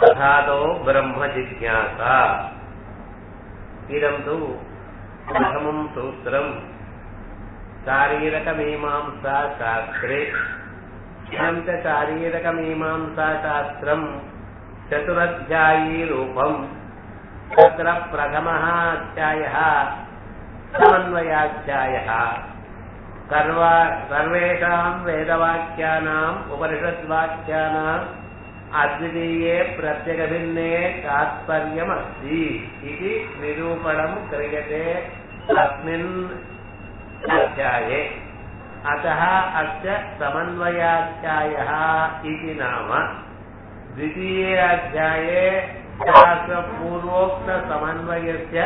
तथातो ब्रह्म जिज्ञासा इदं तु प्रथमं सूत्रम् शारीरकमीमांसा शास्त्रे इदं च शारीरकमीमांसा शास्त्रम् चतुरध्यायी रूपम् तत्र प्रथमः अध्यायः समन्वयाध्यायः सर्वा सर्वेषां वेदवाक्यानाम् उपनिषद्वाक्यानाम् अद्वितीये प्रत्यगभिन्ने तात्पर्यमस्ति इति निरूपणं क्रियते अस्मिन् अध्याये अतः अस्य समन्वयाध्यायः इति नाम द्वितीये अध्याये पूर्वोक्तसमन्वयस्य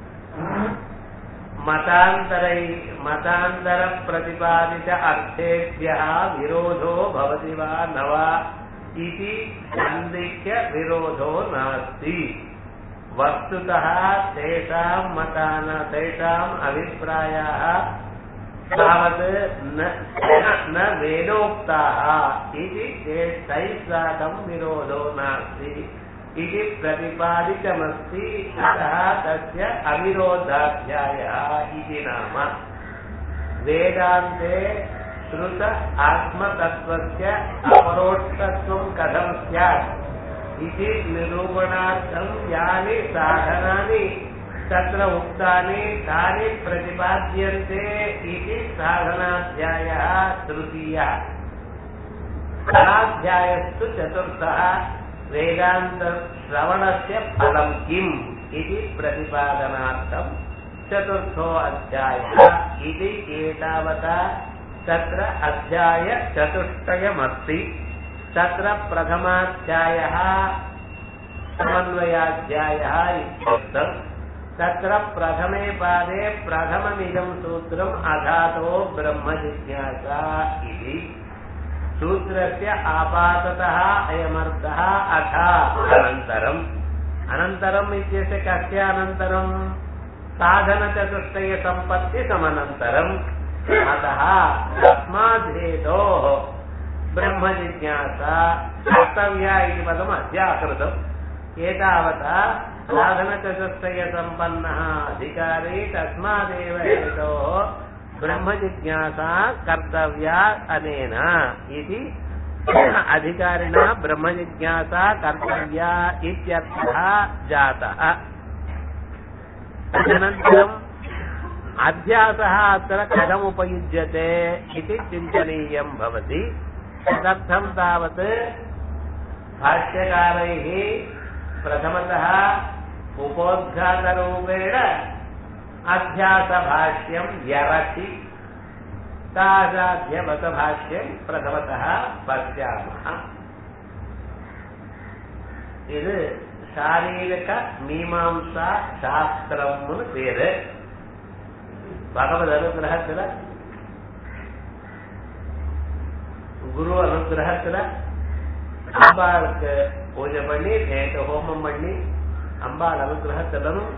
मतान्तरै मतान्तरप्रतिपादित अर्थेभ्यः विरोधो भवति वा न वा इति सन्दिह्य विरोधो नास्ति वस्तुतः तेषां मतान तेषाम् अभिप्रायाः तावत् न न वेदोक्ताः इति तैः साकं विरोधो नास्ति इति प्रतिपादितमस्ति अतः तस्य अविरोधाध्यायः इति नाम वेदान्ते श्रुत आत्मतत्त्वस्य अपरोक्षत्वं कथं स्यात् इति निरूपणार्थं यानि साधनानि तत्र उक्तानि तानि प्रतिपाद्यन्ते इति साधनाध्यायः तृतीयः फलाध्यायस्तु चतुर्थः वेदान्तश्रवणस्य फलं किम् इति प्रतिपादनार्थं चतुर्थो अध्यायः इति एतावता तत्र अध्यायचतुष्टयमस्ति तत्र प्रथमाध्यायः समन्वयाध्यायः इत्युक्तम् तत्र प्रथमे पादे प्रथममिदं सूत्रम् अधातो ब्रह्मजिज्ञासा इति सूत्रस्य आपाततः अयमर्थः अथा अनन्तरम् अनन्तरम् इत्यस्य कस्य अनन्तरम् साधनचतुष्टयसम्पत्तिसमनन्तरम् अतः तस्माद्धेतोः ब्रह्मजिज्ञासा कर्तव्या इति पदम् अध्याकृतम् एतावता साधनचतुष्टयसम्पन्नः अधिकारी तस्मादेव हेतोः ब्रह्मजिज्ञासा कर्तव्या अनेन इति अधिकारिणा ब्रह्मजिज्ञासा कर्तव्या इत्यर्थः जातः तदनन्तरम् अध्यासः अत्र कथमुपयुज्यते इति चिन्तनीयं भवति तदर्थं तावत् भाष्यकारैः प्रथमतः उपोद्घातरूपेण अध्यासभाष्यं यरति तादाध्यमतभाष्यं प्रथमतः पश्यामः இது சாரீரக மீமாம்சா சாஸ்திரம்னு பேரு பகவத் அனுகிரகத்துல குரு அனுகிரகத்துல அம்பாளுக்கு பூஜை பண்ணி நேற்று ஹோமம் பண்ணி அம்பாள் அனுகிரகத்திலும்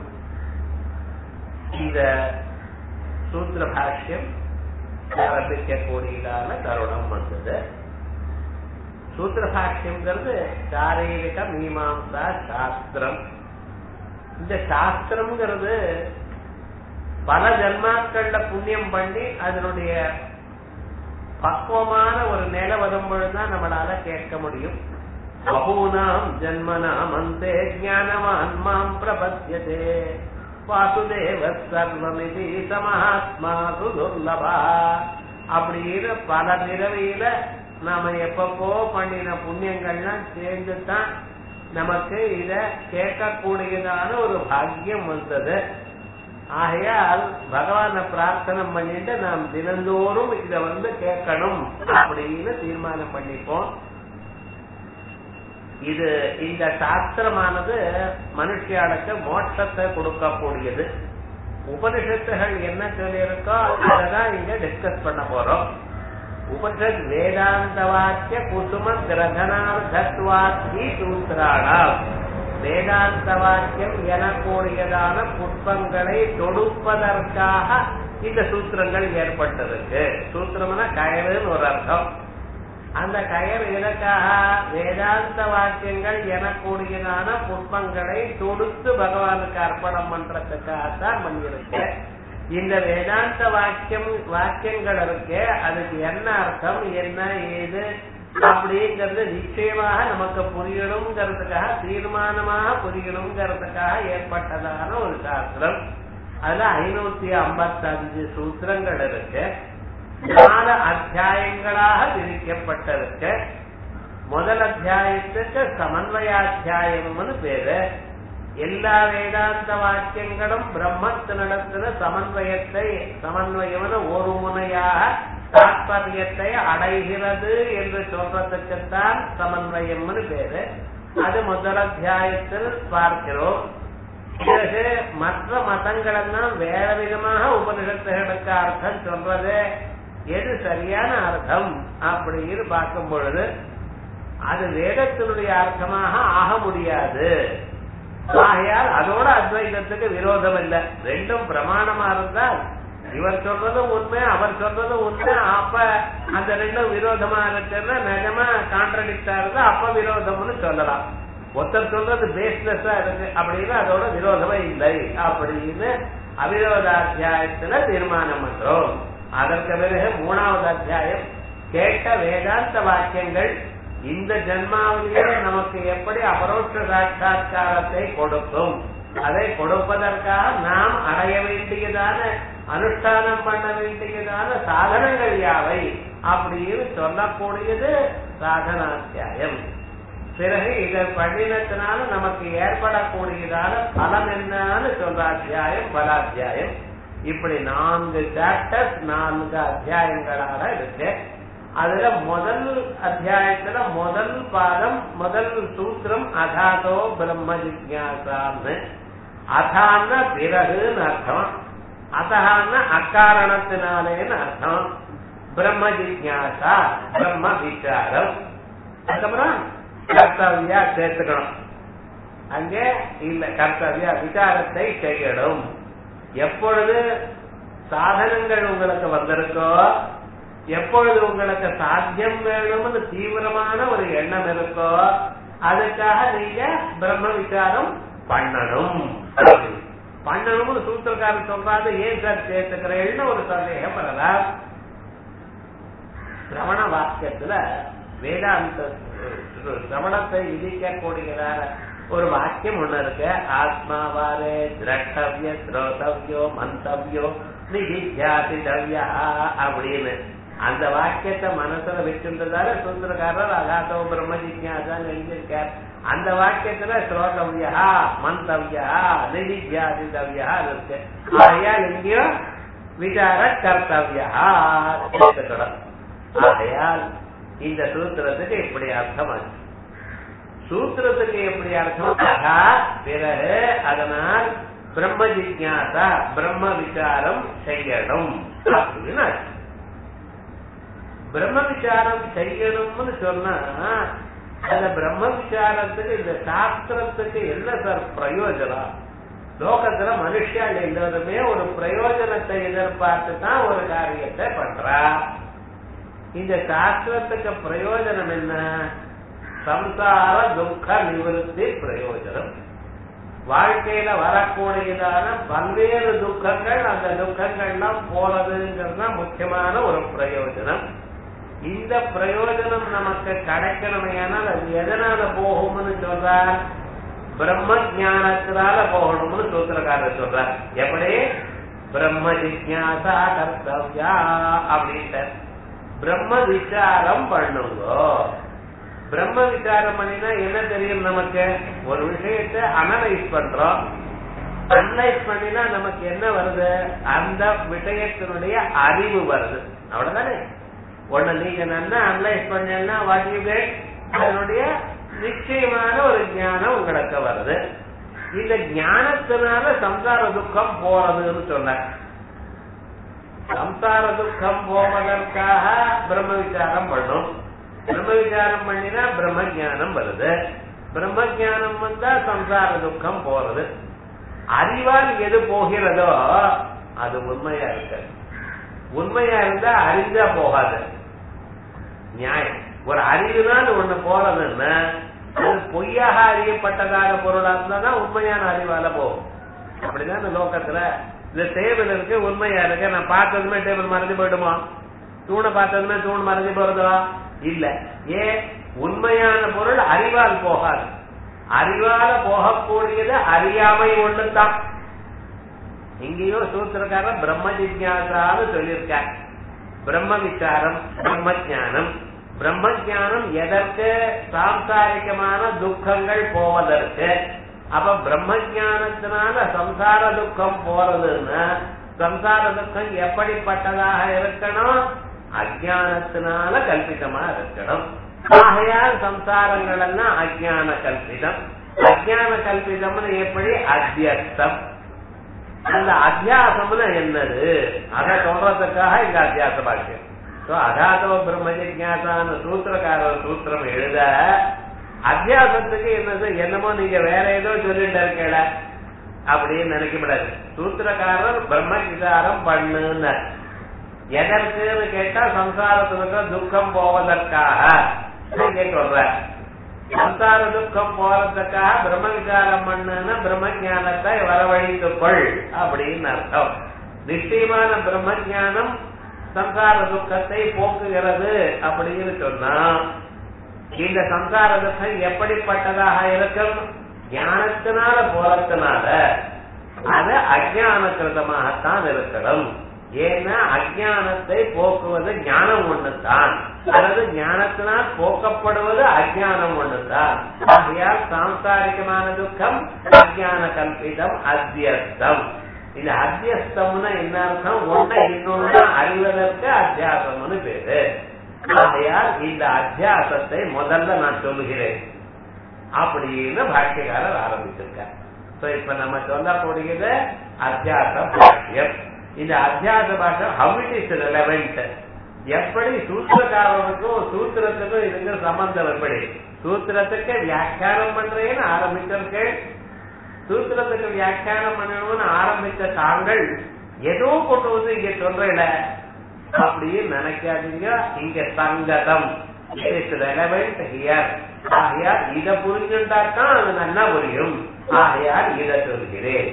இந்த சூத்திர பாஷ்யம் ஆரம்பிக்கக்கூடியதான தருணம் வந்தது சூத்திர பாஷ்யம்ங்கிறது சாரீரிக மீமாம்சா சாஸ்திரம் இந்த சாஸ்திரம்ங்கிறது பல ஜன்மாக்கள்ல புண்ணியம் பண்ணி அதனுடைய பக்குவமான ஒரு நிலை வரும் பொழுதுதான் நம்மளால கேட்க முடியும் பகூனாம் ஜன்மனாம் அந்தே ஜானவான் மாம் பிரபத்தியதே வாசுதேவ சர்வமிதி சமஹாத்மா சுதுர்லபா அப்படின்னு பல பிறவியில நாம எப்பப்போ பண்ணின புண்ணியங்கள்லாம் சேர்ந்து தான் நமக்கு இத கேட்கக்கூடியதான ஒரு பாக்கியம் வந்தது ஆகையால் பகவான பிரார்த்தனை பண்ணிட்டு நாம் தினந்தோறும் இத வந்து கேட்கணும் அப்படின்னு தீர்மானம் பண்ணிப்போம் இது இந்த சாஸ்திரமானது மனுஷியாளுக்கு மோட்சத்தை கொடுக்கக்கூடியது உபனிஷத்துகள் என்ன சொல்லியிருக்கோ அதான் இங்க டிஸ்கஸ் பண்ண போறோம் உபனிஷத் வேதாந்த வாக்கிய குசும கிரகணார்த்தத்வாத்தி சூத்திராணாம் வேதாந்த வாக்கியம் எனக்கூடியதான புஷ்பங்களை தொடுப்பதற்காக இந்த சூத்திரங்கள் ஏற்பட்டிருக்கு சூத்திரம்னா கயறுன்னு ஒரு அர்த்தம் அந்த கயர் எதற்காக வேதாந்த வாக்கியங்கள் எனக்கூடியதான புஷ்பங்களை தொடுத்து பகவானுக்கு அர்ப்பணம் பண்றதுக்காகத்தான் பண்ணியிருக்கு இந்த வேதாந்த வாக்கியம் வாக்கியங்கள் இருக்கு அதுக்கு என்ன அர்த்தம் என்ன ஏது அப்படிங்கிறது நிச்சயமாக நமக்கு புரியணுங்கிறதுக்காக தீர்மானமாக புரியணுங்கிறதுக்காக ஏற்பட்டதான ஒரு சாஸ்திரம் அதுல ஐநூத்தி ஐம்பத்தி அஞ்சு சூத்திரங்கள் இருக்கு நாலு அத்தியாயங்களாக பிரிக்கப்பட்டிருக்கு முதல் அத்தியாயத்துக்கு சமன்வயாத்தியாயம்னு பேரு எல்லா வேதாந்த வாக்கியங்களும் பிரம்மத்தினிடத்துல சமன்வயத்தை சமன்வயம்னு ஒரு முனையாக தாற்பயத்தை அடைகிறது என்று சொல்றதுக்குத்தான் சமன்வயம்னு பேரு அது முதல் அத்தியாயத்தில் பார்க்கிறோம் பிறகு மற்ற மதங்கள் எல்லாம் வேற விதமாக உபனிஷத்துகளுக்கு அர்த்தம் சொல்றது எது சரியான அர்த்தம் அப்படின்னு பார்க்கும் பொழுது அது வேதத்தினுடைய அர்த்தமாக ஆக முடியாது ஆகையால் அதோட அத்வைதத்துக்கு விரோதம் இல்லை ரெண்டும் பிரமாணமா இருந்தால் இவர் சொல்றதும் உண்மை அவர் சொல்றதும் உண்மை அப்ப அந்த ரெண்டும் விரோதமா இருக்குன்னா நிஜமா கான்ட்ரடிக்டா இருந்தா அப்ப விரோதம்னு சொல்லலாம் ஒருத்தர் சொல்றது பேஸ்லெஸ்ஸா இருக்கு அப்படின்னு அதோட விரோதமே இல்லை அப்படின்னு அவிரோதாத்தியாயத்துல தீர்மானம் பண்றோம் அதற்கு பிறகு மூணாவது அத்தியாயம் கேட்ட வேதாந்த வாக்கியங்கள் இந்த ஜென்மாவிலேயே நமக்கு எப்படி அபரோட்ச சாட்சா்காரத்தை கொடுக்கும் அதை கொடுப்பதற்காக நாம் அடைய வேண்டியதான அனுஷ்டானம் பண்ண வேண்டியதான சாதனங்கள் யாவை அப்படின்னு சொல்லக்கூடியது சாதனாத்தியாயம் பிறகு இதை பண்ணினத்தினால நமக்கு ஏற்படக்கூடியதான பலம் என்னன்னு சொல்ற அத்தியாயம் பலாத்தியாயம் இப்படி நான்கு சாப்டர்ஸ் நான்கு அத்தியாயங்களாக இருக்கு அதுல முதல் அத்தியாயத்துல முதல் பாதம் முதல் சூத்திரம் அதாதோ பிரம்ம ஜிக்யாசான்னு அதான பிறகுன்னு அர்த்தம் அதான அக்காரணத்தினாலேன்னு அர்த்தம் பிரம்ம ஜிக்யாசா பிரம்ம விசாரம் அதுக்கப்புறம் கர்த்தவியா சேர்த்துக்கணும் அங்கே இல்ல கர்த்தவியா விசாரத்தை செய்யணும் எப்பொழுது சாதனங்கள் உங்களுக்கு வந்திருக்கோ எப்பொழுது உங்களுக்கு சாத்தியம் வேணும்னு தீவிரமான ஒரு எண்ணம் இருக்கோ அதுக்காக நீங்க பிரம்ம விசாரம் பண்ணணும் பண்ணணும்னு சூத்திரக்காரர் சொல்றாரு ஏன் சார் சேர்த்துக்கிறேன்னு ஒரு சந்தேகம் வரலாம் சிரவண வாக்கியத்துல வேதாந்த சிரவணத்தை விதிக்கக்கூடியதான ஒரு வாக்கியம் ஒண்ணு இருக்கு ஆத்மாவாரே திரட்டவிய ஸ்ரோதவியோ மந்தவியோ நிதித்தியாசிதவியா அப்படின்னு அந்த வாக்கியத்தை மனசுல வச்சிருந்ததால சுந்தரக்காரர் அகாத்தோ பிரம்ம ஜிக்யாசான்னு எழுதியிருக்கார் அந்த வாக்கியத்துல ஸ்ரோதவியா மந்தவியா நிதித்தியாசிதவியா இருக்கு ஆகையால் எங்கேயும் விசார கர்த்தவியா ஆகையால் இந்த சூத்திரத்துக்கு இப்படி அர்த்தம் ஆச்சு சூத்திரத்துக்கு எப்படி அர்த்தம் அகா பிறகு அதனால் பிரம்ம ஜிக்யாசா பிரம்ம விசாரம் செய்யணும் அப்படின்னு ஆச்சு பிரம்ம விசாரம் செய்யணும்னு சொன்னா அந்த பிரம்ம விசாரத்துக்கு இந்த சாஸ்திரத்துக்கு என்ன சார் பிரயோஜனம் லோகத்துல மனுஷால் எல்லாருமே ஒரு பிரயோஜனத்தை எதிர்பார்த்து தான் ஒரு காரியத்தை பண்றா இந்த சாஸ்திரத்துக்கு பிரயோஜனம் என்ன சம்சார துக்க நிவர்த்தி பிரயோஜனம் வாழ்க்கையில வரக்கூடியதான பல்வேறு துக்கங்கள் அந்த துக்கங்கள்லாம் போறதுங்கிறது தான் முக்கியமான ஒரு பிரயோஜனம் இந்த பிரயோஜனம் நமக்கு கிடைக்கணுமையானால் அது எதனால போகும்னு சொல்றார் பிரம்ம ஜானத்தினால போகணும்னு சூத்திரக்காரர் சொல்றார் எப்படி பிரம்ம ஜிக்யாசா கர்த்தவ்யா அப்படின்ட்டு பிரம்ம விசாரம் பண்ணுங்க பிரம்ம விசாரம் பண்ணினா என்ன தெரியும் நமக்கு ஒரு விஷயத்தை அனலைஸ் பண்றோம் அனலைஸ் பண்ணினா நமக்கு என்ன வருது அந்த விஷயத்தினுடைய அறிவு வருது அவ்வளவுதானே ஒண்ணு நீங்க நல்லா அனலைஸ் பண்ணா வாட் யூ கெட் அதனுடைய நிச்சயமான ஒரு ஞானம் உங்களுக்கு வருது இந்த ஞானத்தினால சம்சார துக்கம் போறதுன்னு சொன்ன சம்சார துக்கம் போவதற்காக பிரம்ம விசாரம் பண்ணும் பிரம்ம விசாரம் பண்ணினா பிரம்ம ஜானம் வருது பிரம்ம ஜானம் வந்தா சம்சார துக்கம் போறது அறிவால் எது போகிறதோ அது உண்மையா இருக்கு உண்மையா இருந்தா அறிந்தா போகாது நியாயம் ஒரு அறிவுதான் ஒண்ணு போறதுன்னா அது பொய்யாக அறியப்பட்டதாக பொருளா இருந்தாதான் உண்மையான அறிவால போகும் அப்படிதான் இந்த லோகத்துல இந்த டேபிள் இருக்கு உண்மையா இருக்கு நான் பார்த்ததுமே டேபிள் மறைஞ்சு போயிடுமா தூணை பார்த்ததுமே தூண் மறைஞ்சு போறதா இல்ல ஏன் உண்மையான பொருள் அறிவால் போகாது அறிவால போகக்கூடியது அறியாமை ஒண்ணுதான் இங்கேயோ சூத்திரக்காரன் பிரம்ம ஜிஜாசான்னு சொல்லியிருக்கார் பிரம்ம விசாரம் பிரம்ம ஜானம் பிரம்ம ஜானம் எதற்கு சாம்சாரிகமான துக்கங்கள் போவதற்கு அப்ப பிரம்ம ஜானத்தினால சம்சார துக்கம் போறதுன்னா சம்சார துக்கம் எப்படிப்பட்டதாக இருக்கணும் அஜானத்தினால கல்பிதமா இருக்கணும் ஆகையால் சம்சாரங்கள் எல்லாம் அஜான கல்பிதம் அஜான கல்பிதம்னு எப்படி அத்தியஸ்தம் அந்த அத்தியாசம்னு என்னது அத சொல்றதுக்காக இங்க அத்தியாச பாக்கியம் அகாதவ பிரம்ம ஜிஜாசான சூத்திரக்காரர் சூத்திரம் எழுத அத்தியாசத்துக்கு என்னது என்னமோ நீங்க வேற ஏதோ சொல்லிட்டு இருக்கல அப்படின்னு நினைக்கப்படாது சூத்திரக்காரர் பிரம்ம விசாரம் பண்ணுன்னு எதற்குன்னு கேட்டா சம்சாரத்துக்கு துக்கம் போவதற்காக நீங்க சொல்ற சம்சார துக்கம் போறதுக்காக பிரம்ம விசாரம் பண்ணுன்னா பிரம்ம ஜானத்தை வரவழைத்துக்கொள் அப்படின்னு அர்த்தம் நிச்சயமான பிரம்ம ஜானம் சம்சார துக்கத்தை போக்குகிறது அப்படின்னு சொன்னா இந்த சம்சார துக்கம் எப்படிப்பட்டதாக இருக்கும் ஞானத்தினால போறதுனால அது அஜானகிருதமாகத்தான் இருக்கணும் ஏன்னா அஜானத்தை போக்குவது ஞானம் ஒண்ணுதான் அல்லது ஞானத்தினால் போக்கப்படுவது அஜானம் ஒண்ணுதான் ஆகையால் சாம்சாரிகமான துக்கம் அஜான கல்பிதம் அத்தியஸ்தம் இந்த அத்தியஸ்தம்னா என்ன அர்த்தம் ஒன்ன இன்னொன்னு அறிவதற்கு அத்தியாசம்னு பேரு ஆகையால் இந்த அத்தியாசத்தை முதல்ல நான் சொல்லுகிறேன் அப்படின்னு பாஷ்யக்காரர் ஆரம்பிச்சிருக்கார் இப்ப நம்ம சொல்லக்கூடியது அத்தியாச பாஷ்யம் இந்த அத்தியாச பாஷம் ஹவ் இட் இஸ் ரெலவென்ட் எப்படி சூத்திரக்காரனுக்கும் சூத்திரத்துக்கும் இருக்கிற சம்பந்தம் எப்படி சூத்திரத்துக்கு வியாக்கியானம் பண்றேன்னு ஆரம்பிச்சிருக்கேன் சூத்திரத்துக்கு வியாக்கியானம் பண்ணணும்னு ஆரம்பிச்ச தாங்கள் ஏதோ கொண்டு வந்து இங்க சொல்றேல அப்படின்னு நினைக்காதீங்க இங்க சங்கதம் ரெலவென்ட் ஹியர் ஆகையால் இதை புரிஞ்சுட்டாதான் அது நல்லா புரியும் ஆகையால் இதை சொல்கிறேன்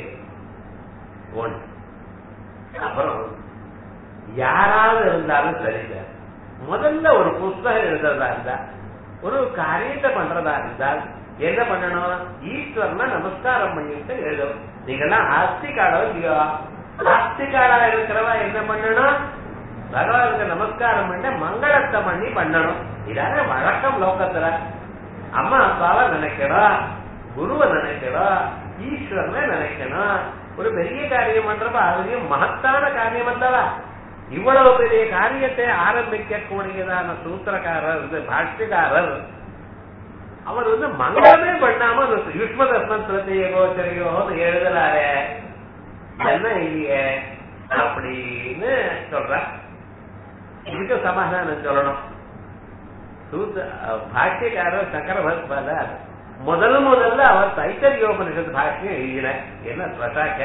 ஒன்று அப்புறம் யாராவது இருந்தாலும் சரி சார் முதல்ல ஒரு புஸ்தகம் எழுதுறதா இருந்தா ஒரு காரியத்தை பண்றதா இருந்தால் என்ன பண்ணணும் ஈஸ்வரனை நமஸ்காரம் பண்ணிட்டு எழுதணும் நீங்கெல்லாம் ஆஸ்திகாடோ இல்லையோ ஆஸ்திகாடா இருக்கிறவா என்ன பண்ணணும் பகவானுக்கு நமஸ்காரம் பண்ண மங்களத்தை பண்ணி பண்ணணும் இதான வழக்கம் லோகத்துல அம்மா அப்பாவை நினைக்கணும் குருவை நினைக்கணும் ஈஸ்வரனை நினைக்கணும் ஒரு பெரிய காரியம் பண்றப்ப அதுலயும் மகத்தான காரியம் அல்லவா இவ்வளவு பெரிய காரியத்தை ஆரம்பிக்க கூடியதான சூத்திரக்காரர் இது பாஷ்யக்காரர் அவர் வந்து மங்களமே பண்ணாம யுஷ்ம தர்மத்திரத்தையோ கோச்சரையோ எழுதுறாரு என்ன இல்லையே அப்படின்னு சொல்ற இதுக்கு சமாதானம் சொல்லணும் சூத்த பாஷ்யக்காரர் சங்கர பகவத்பாதர் முதல் முதல்ல அவர் தைத்தரியோபனிஷத்து பாஷ்யம் எழுதின என்ன பிரசாக்க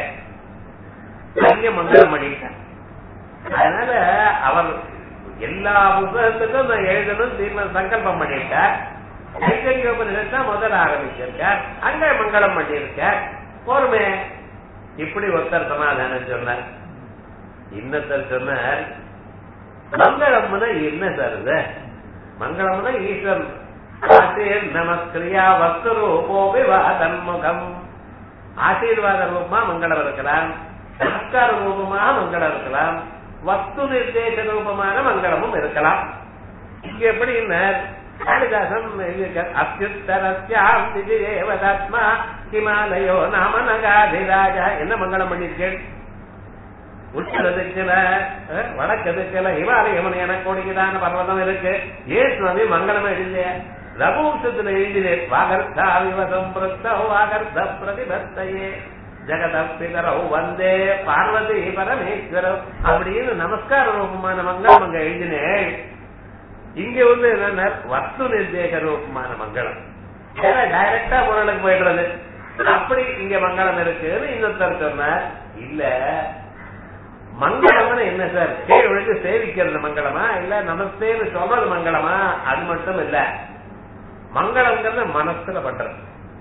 பெரிய மங்களம் பண்ணிட்டார் அதனால அவர் எல்லா புத்தகத்துக்கும் நான் எழுதணும் தீர்ம சங்கல்பம் பண்ணிட்டார் தைத்தரியோபனிஷத்து தான் முதல்ல ஆரம்பிச்சிருக்கார் அங்க மங்களம் பண்ணியிருக்கார் போருமே இப்படி ஒருத்தர் சமாதானம் சொன்னார் இன்னொருத்தர் சொன்னார் மங்களம்னா என்ன சார் இது மங்களம்னா ஈஸ்வரன் ஆசீர் நமஸ்கிரியா வஸ்து ரூபோபிவா தன்முகம் ஆசீர்வாத ரூபமா மங்களம் இருக்கலாம் நமஸ்கார ரூபமாக மங்களம் இருக்கலாம் வஸ்து நிர்தேச ரூபமான மங்களமும் இருக்கலாம் இங்க எப்படி காளிதாசன் அத்யுத்தரஸ்யாம் விஜயேவதாத்மா ஹிமாலயோ நாம நகாதிராஜா என்ன மங்களம் பண்ணிருக்கேன் உத்தரதுக்குல வடக்கதுக்குல ஹிமாலயம் எனக்கூடியதான பர்வதம் இருக்கு ஏன் சுவாமி மங்களமே இல்லையா ரகுவம்சத்துல எழுதினே வாகர்த்தா விவசம் பிரத்தோ வாகர்த்த பிரதிபத்தையே ஜெகதப்பிதரவு வந்தே பார்வதி பரமேஸ்வரம் அப்படின்னு நமஸ்கார ரூபமான மங்களம் அங்க எழுதினேன் இங்க வந்து என்னன்னா வஸ்து நிர்தேக ரூபமான மங்களம் ஏன்னா டைரக்டா பொருளுக்கு போயிடுறது அப்படி இங்க மங்களம் இருக்குன்னு இன்னொருத்தர் சொன்னார் இல்ல மங்களம்னு என்ன சார் கீழ் விழுந்து சேவிக்கிறது மங்களமா இல்ல நமஸ்தேன்னு சொல்றது மங்களமா அது மட்டும் இல்ல மங்களம்ங்கிறது மனசுல பண்றது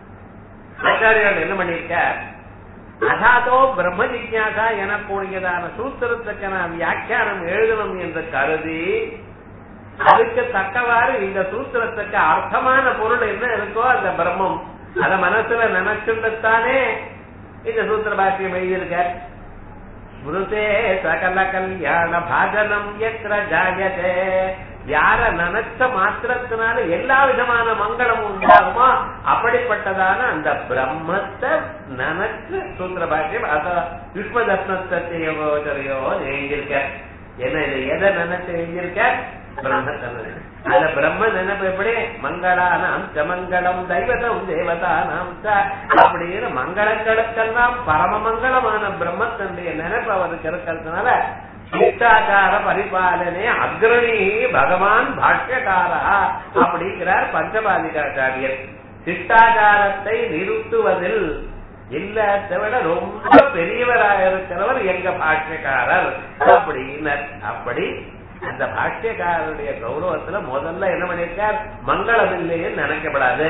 ஆச்சாரியால் என்ன பண்ணிருக்க அதாதோ பிரம்ம ஜிக்யாசா எனக்கூடியதான சூத்திரத்துக்கு நான் வியாக்கியானம் எழுதணும் என்று கருதி அதுக்கு தக்கவாறு இந்த சூத்திரத்துக்கு அர்த்தமான பொருள் என்ன இருக்கோ அந்த பிரம்மம் அத மனசுல நினைச்சுட்டுத்தானே இந்த சூத்திர பாக்கியம் எழுதியிருக்கார் ஸ்மிருதே சகல கல்யாண பாஜனம் எத்திர ஜாயதே யார நினைச்ச மாத்திரத்தினால எல்லா விதமான மங்களமும் உண்டாகுமோ அப்படிப்பட்டதான அந்த பிரம்மத்தை நினைச்சு சூத்திர பாக்கியம் அத யுஷ்மதத்னத்தையோ எழுதியிருக்க என்ன இது எதை நினைச்சு எழுதியிருக்க பிரம்மத்தை நினைச்சு அந்த பிரம்ம நினைப்பு எப்படி மங்களானாம் சமங்கலம் தெய்வதம் தேவதானாம் ச அப்படின்னு மங்களங்களுக்கெல்லாம் பரம மங்களமான பிரம்மத்தனுடைய நினைப்பு அவருக்கு இருக்கிறதுனால சிஷ்டாச்சார பரிபாலனே அக்ரணி பகவான் பாஷ்யகாரா அப்படிங்கிறார் பஞ்சபாதிகாச்சாரியர் சிஷ்டாச்சாரத்தை நிறுத்துவதில் எல்லாத்தை விட ரொம்ப பெரியவராக இருக்கிறவர் எங்க பாஷ்யக்காரர் அப்படின்னர் அப்படி அந்த பாஷ்யக்காரருடைய கௌரவத்துல முதல்ல என்ன பண்ணிருக்கார் மங்களம் இல்லைன்னு நினைக்கப்படாது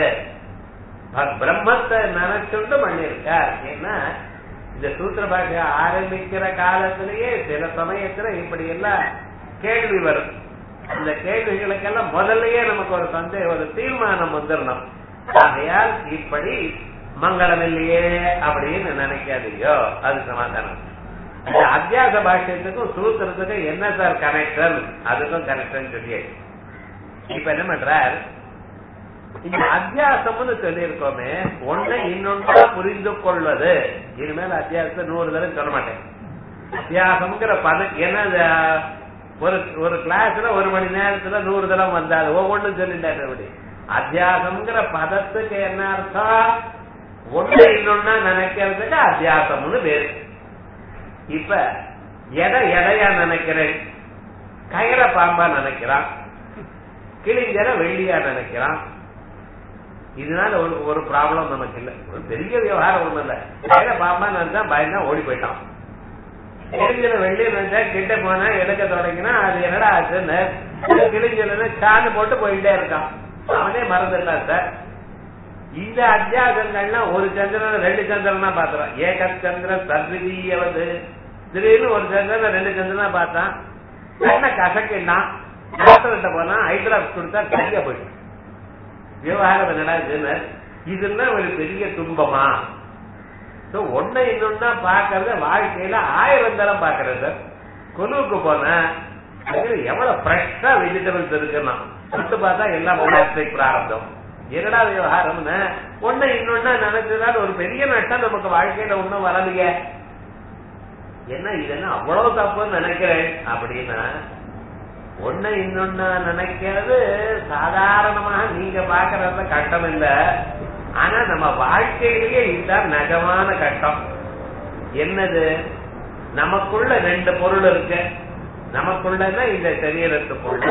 பிரம்மத்தை நினைச்சுண்டு பண்ணிருக்கார் ஏன்னா இந்த சூத்திர பாஷை ஆரம்பிக்கிற காலத்திலேயே சில சமயத்துல இப்படி எல்லாம் கேள்வி வரும் அந்த கேள்விகளுக்கெல்லாம் முதல்லயே நமக்கு ஒரு சந்தேகம் ஒரு தீர்மானம் வந்துடணும் ஆகையால் இப்படி மங்களம் இல்லையே அப்படின்னு நினைக்காதீயோ அது சமாதானம் அந்த அத்தியாச பாஷ்யத்துக்கும் சூத்திரத்துக்கும் என்ன சார் கனெக்ஷன் அதுக்கும் கனெக்ஷன் சொல்லி இப்ப என்ன பண்றார் இந்த அத்தியாசம்னு சொல்லியிருக்கோமே ஒண்ணு இன்னொன்று புரிந்து கொள்வது இனிமேல் அத்தியாசத்தை நூறு தடவை சொல்ல மாட்டேன் அத்தியாசம்ங்கிற பதம் என்ன ஒரு ஒரு கிளாஸ்ல ஒரு மணி நேரத்துல நூறு தடவை வந்தாது ஒவ்வொன்றும் சொல்லிட்டாரு அப்படி அத்தியாசம்ங்கிற பதத்துக்கு என்ன அர்த்தம் ஒண்ணு இன்னொன்னா நினைக்கிறதுக்கு அத்தியாசம்னு பேரு இப்ப எதை எடையா நினைக்கிறேன் கயிற பாம்பா நினைக்கிறான் கிழிஞ்சர வெள்ளியா நினைக்கிறான் இதனால ஒரு ஒரு ப்ராப்ளம் நமக்கு இல்ல ஒரு பெரிய விவகாரம் ஒண்ணும் இல்ல கயிற பாம்பா நினைச்சா பயந்தா ஓடி போயிட்டான் கிழிஞ்சல வெள்ளி நினைச்சா கிட்ட போனா எடுக்க தொடங்கினா அது என்னடா ஆச்சுன்னு கிழிஞ்சல சாந்து போட்டு போயிட்டே இருக்கான் அவனே மறந்துடலாம் சார் இந்த அத்தியாசங்கள்லாம் ஒரு சந்திரன் ரெண்டு சந்திரனா பாத்துறான் ஏக சந்திரன் சத்விதீயவது திடீர்னு ஒரு சந்திரன் ரெண்டு சந்திரனா பார்த்தான் கண்ணை கசக்கிட்டான் டாக்டர்கிட்ட போனா ஹைட்ராப்ஸ் கொடுத்தா சரியா போயிட்டு விவகாரம் என்னடா இதுன்னா ஒரு பெரிய துன்பமா ஒன்ன இன்னொன்னா பாக்குறது வாழ்க்கையில ஆயிரம் தரம் பாக்குறது கொலுவுக்கு போன எவ்வளவு ஃப்ரெஷ்ஷா வெஜிடபிள்ஸ் இருக்குன்னா சுட்டு பார்த்தா எல்லாம் பிளாஸ்டிக் பிராரம்பம் என்னடா விவகாரம்னு ஒண்ணு இன்னொன்னா நினைச்சதால் ஒரு பெரிய நட்டம் நமக்கு வாழ்க்கையில ஒண்ணும் வரலையே என்ன இதெல்லாம் அவ்வளவு தப்புன்னு நினைக்கிறேன் அப்படின்னா ஒண்ணு இன்னொன்னா நினைக்கிறது சாதாரணமாக நீங்க பாக்குறதுல கட்டம் இல்ல ஆனா நம்ம வாழ்க்கையிலேயே இதுதான் நகமான கட்டம் என்னது நமக்குள்ள ரெண்டு பொருள் இருக்கு நமக்குள்ளன்னா இந்த சரீரத்துக்குள்ள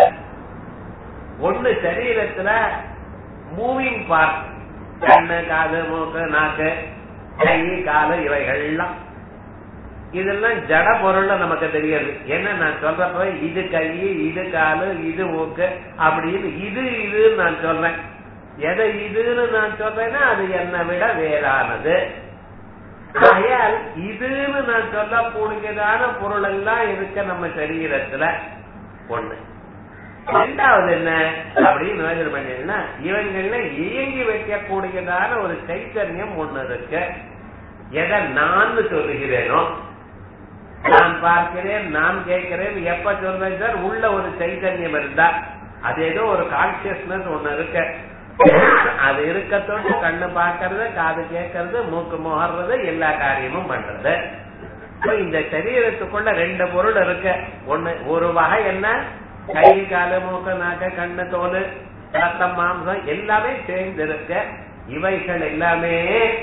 ஒண்ணு சரீரத்துல மூவிங் பார்ட் கண்ணு காது மூக்கு நாக்கு கை காலு இவைகள்லாம் இதெல்லாம் ஜட பொருள்ல நமக்கு தெரியாது என்ன நான் சொல்றப்ப இது கை இது காலு இது மூக்கு அப்படின்னு இது இதுன்னு நான் சொல்றேன் எதை இதுன்னு நான் சொல்றேன்னா அது என்னை விட வேறானது ஆகையால் இதுன்னு நான் சொல்லக்கூடியதான பொருள் எல்லாம் இருக்க நம்ம சரீரத்துல ஒண்ணு ரெண்டாவது என்ன அப்படின்னு யோசனை பண்ணீங்கன்னா இவங்கள இயங்கி வைக்கக்கூடியதான ஒரு சைத்தன்யம் ஒண்ணு இருக்கு எதை நான் சொல்லுகிறேனோ நான் பார்க்கிறேன் நான் கேட்கிறேன் எப்ப சொல்றேன் சார் உள்ள ஒரு சைத்தன்யம் இருந்தா அது ஏதோ ஒரு கான்சியஸ்னஸ் ஒண்ணு இருக்கு அது இருக்கத்தோடு கண்ணு பார்க்கறது காது கேட்கறது மூக்கு முகர்றது எல்லா காரியமும் பண்றது இந்த சரீரத்துக்குள்ள ரெண்டு பொருள் இருக்கு ஒண்ணு ஒரு வகை என்ன கை காலு மூக்கு நாக்க கண்ணு தோல் ரத்தம் மாம்சம் எல்லாமே சேர்ந்து இருக்க இவைகள் எல்லாமே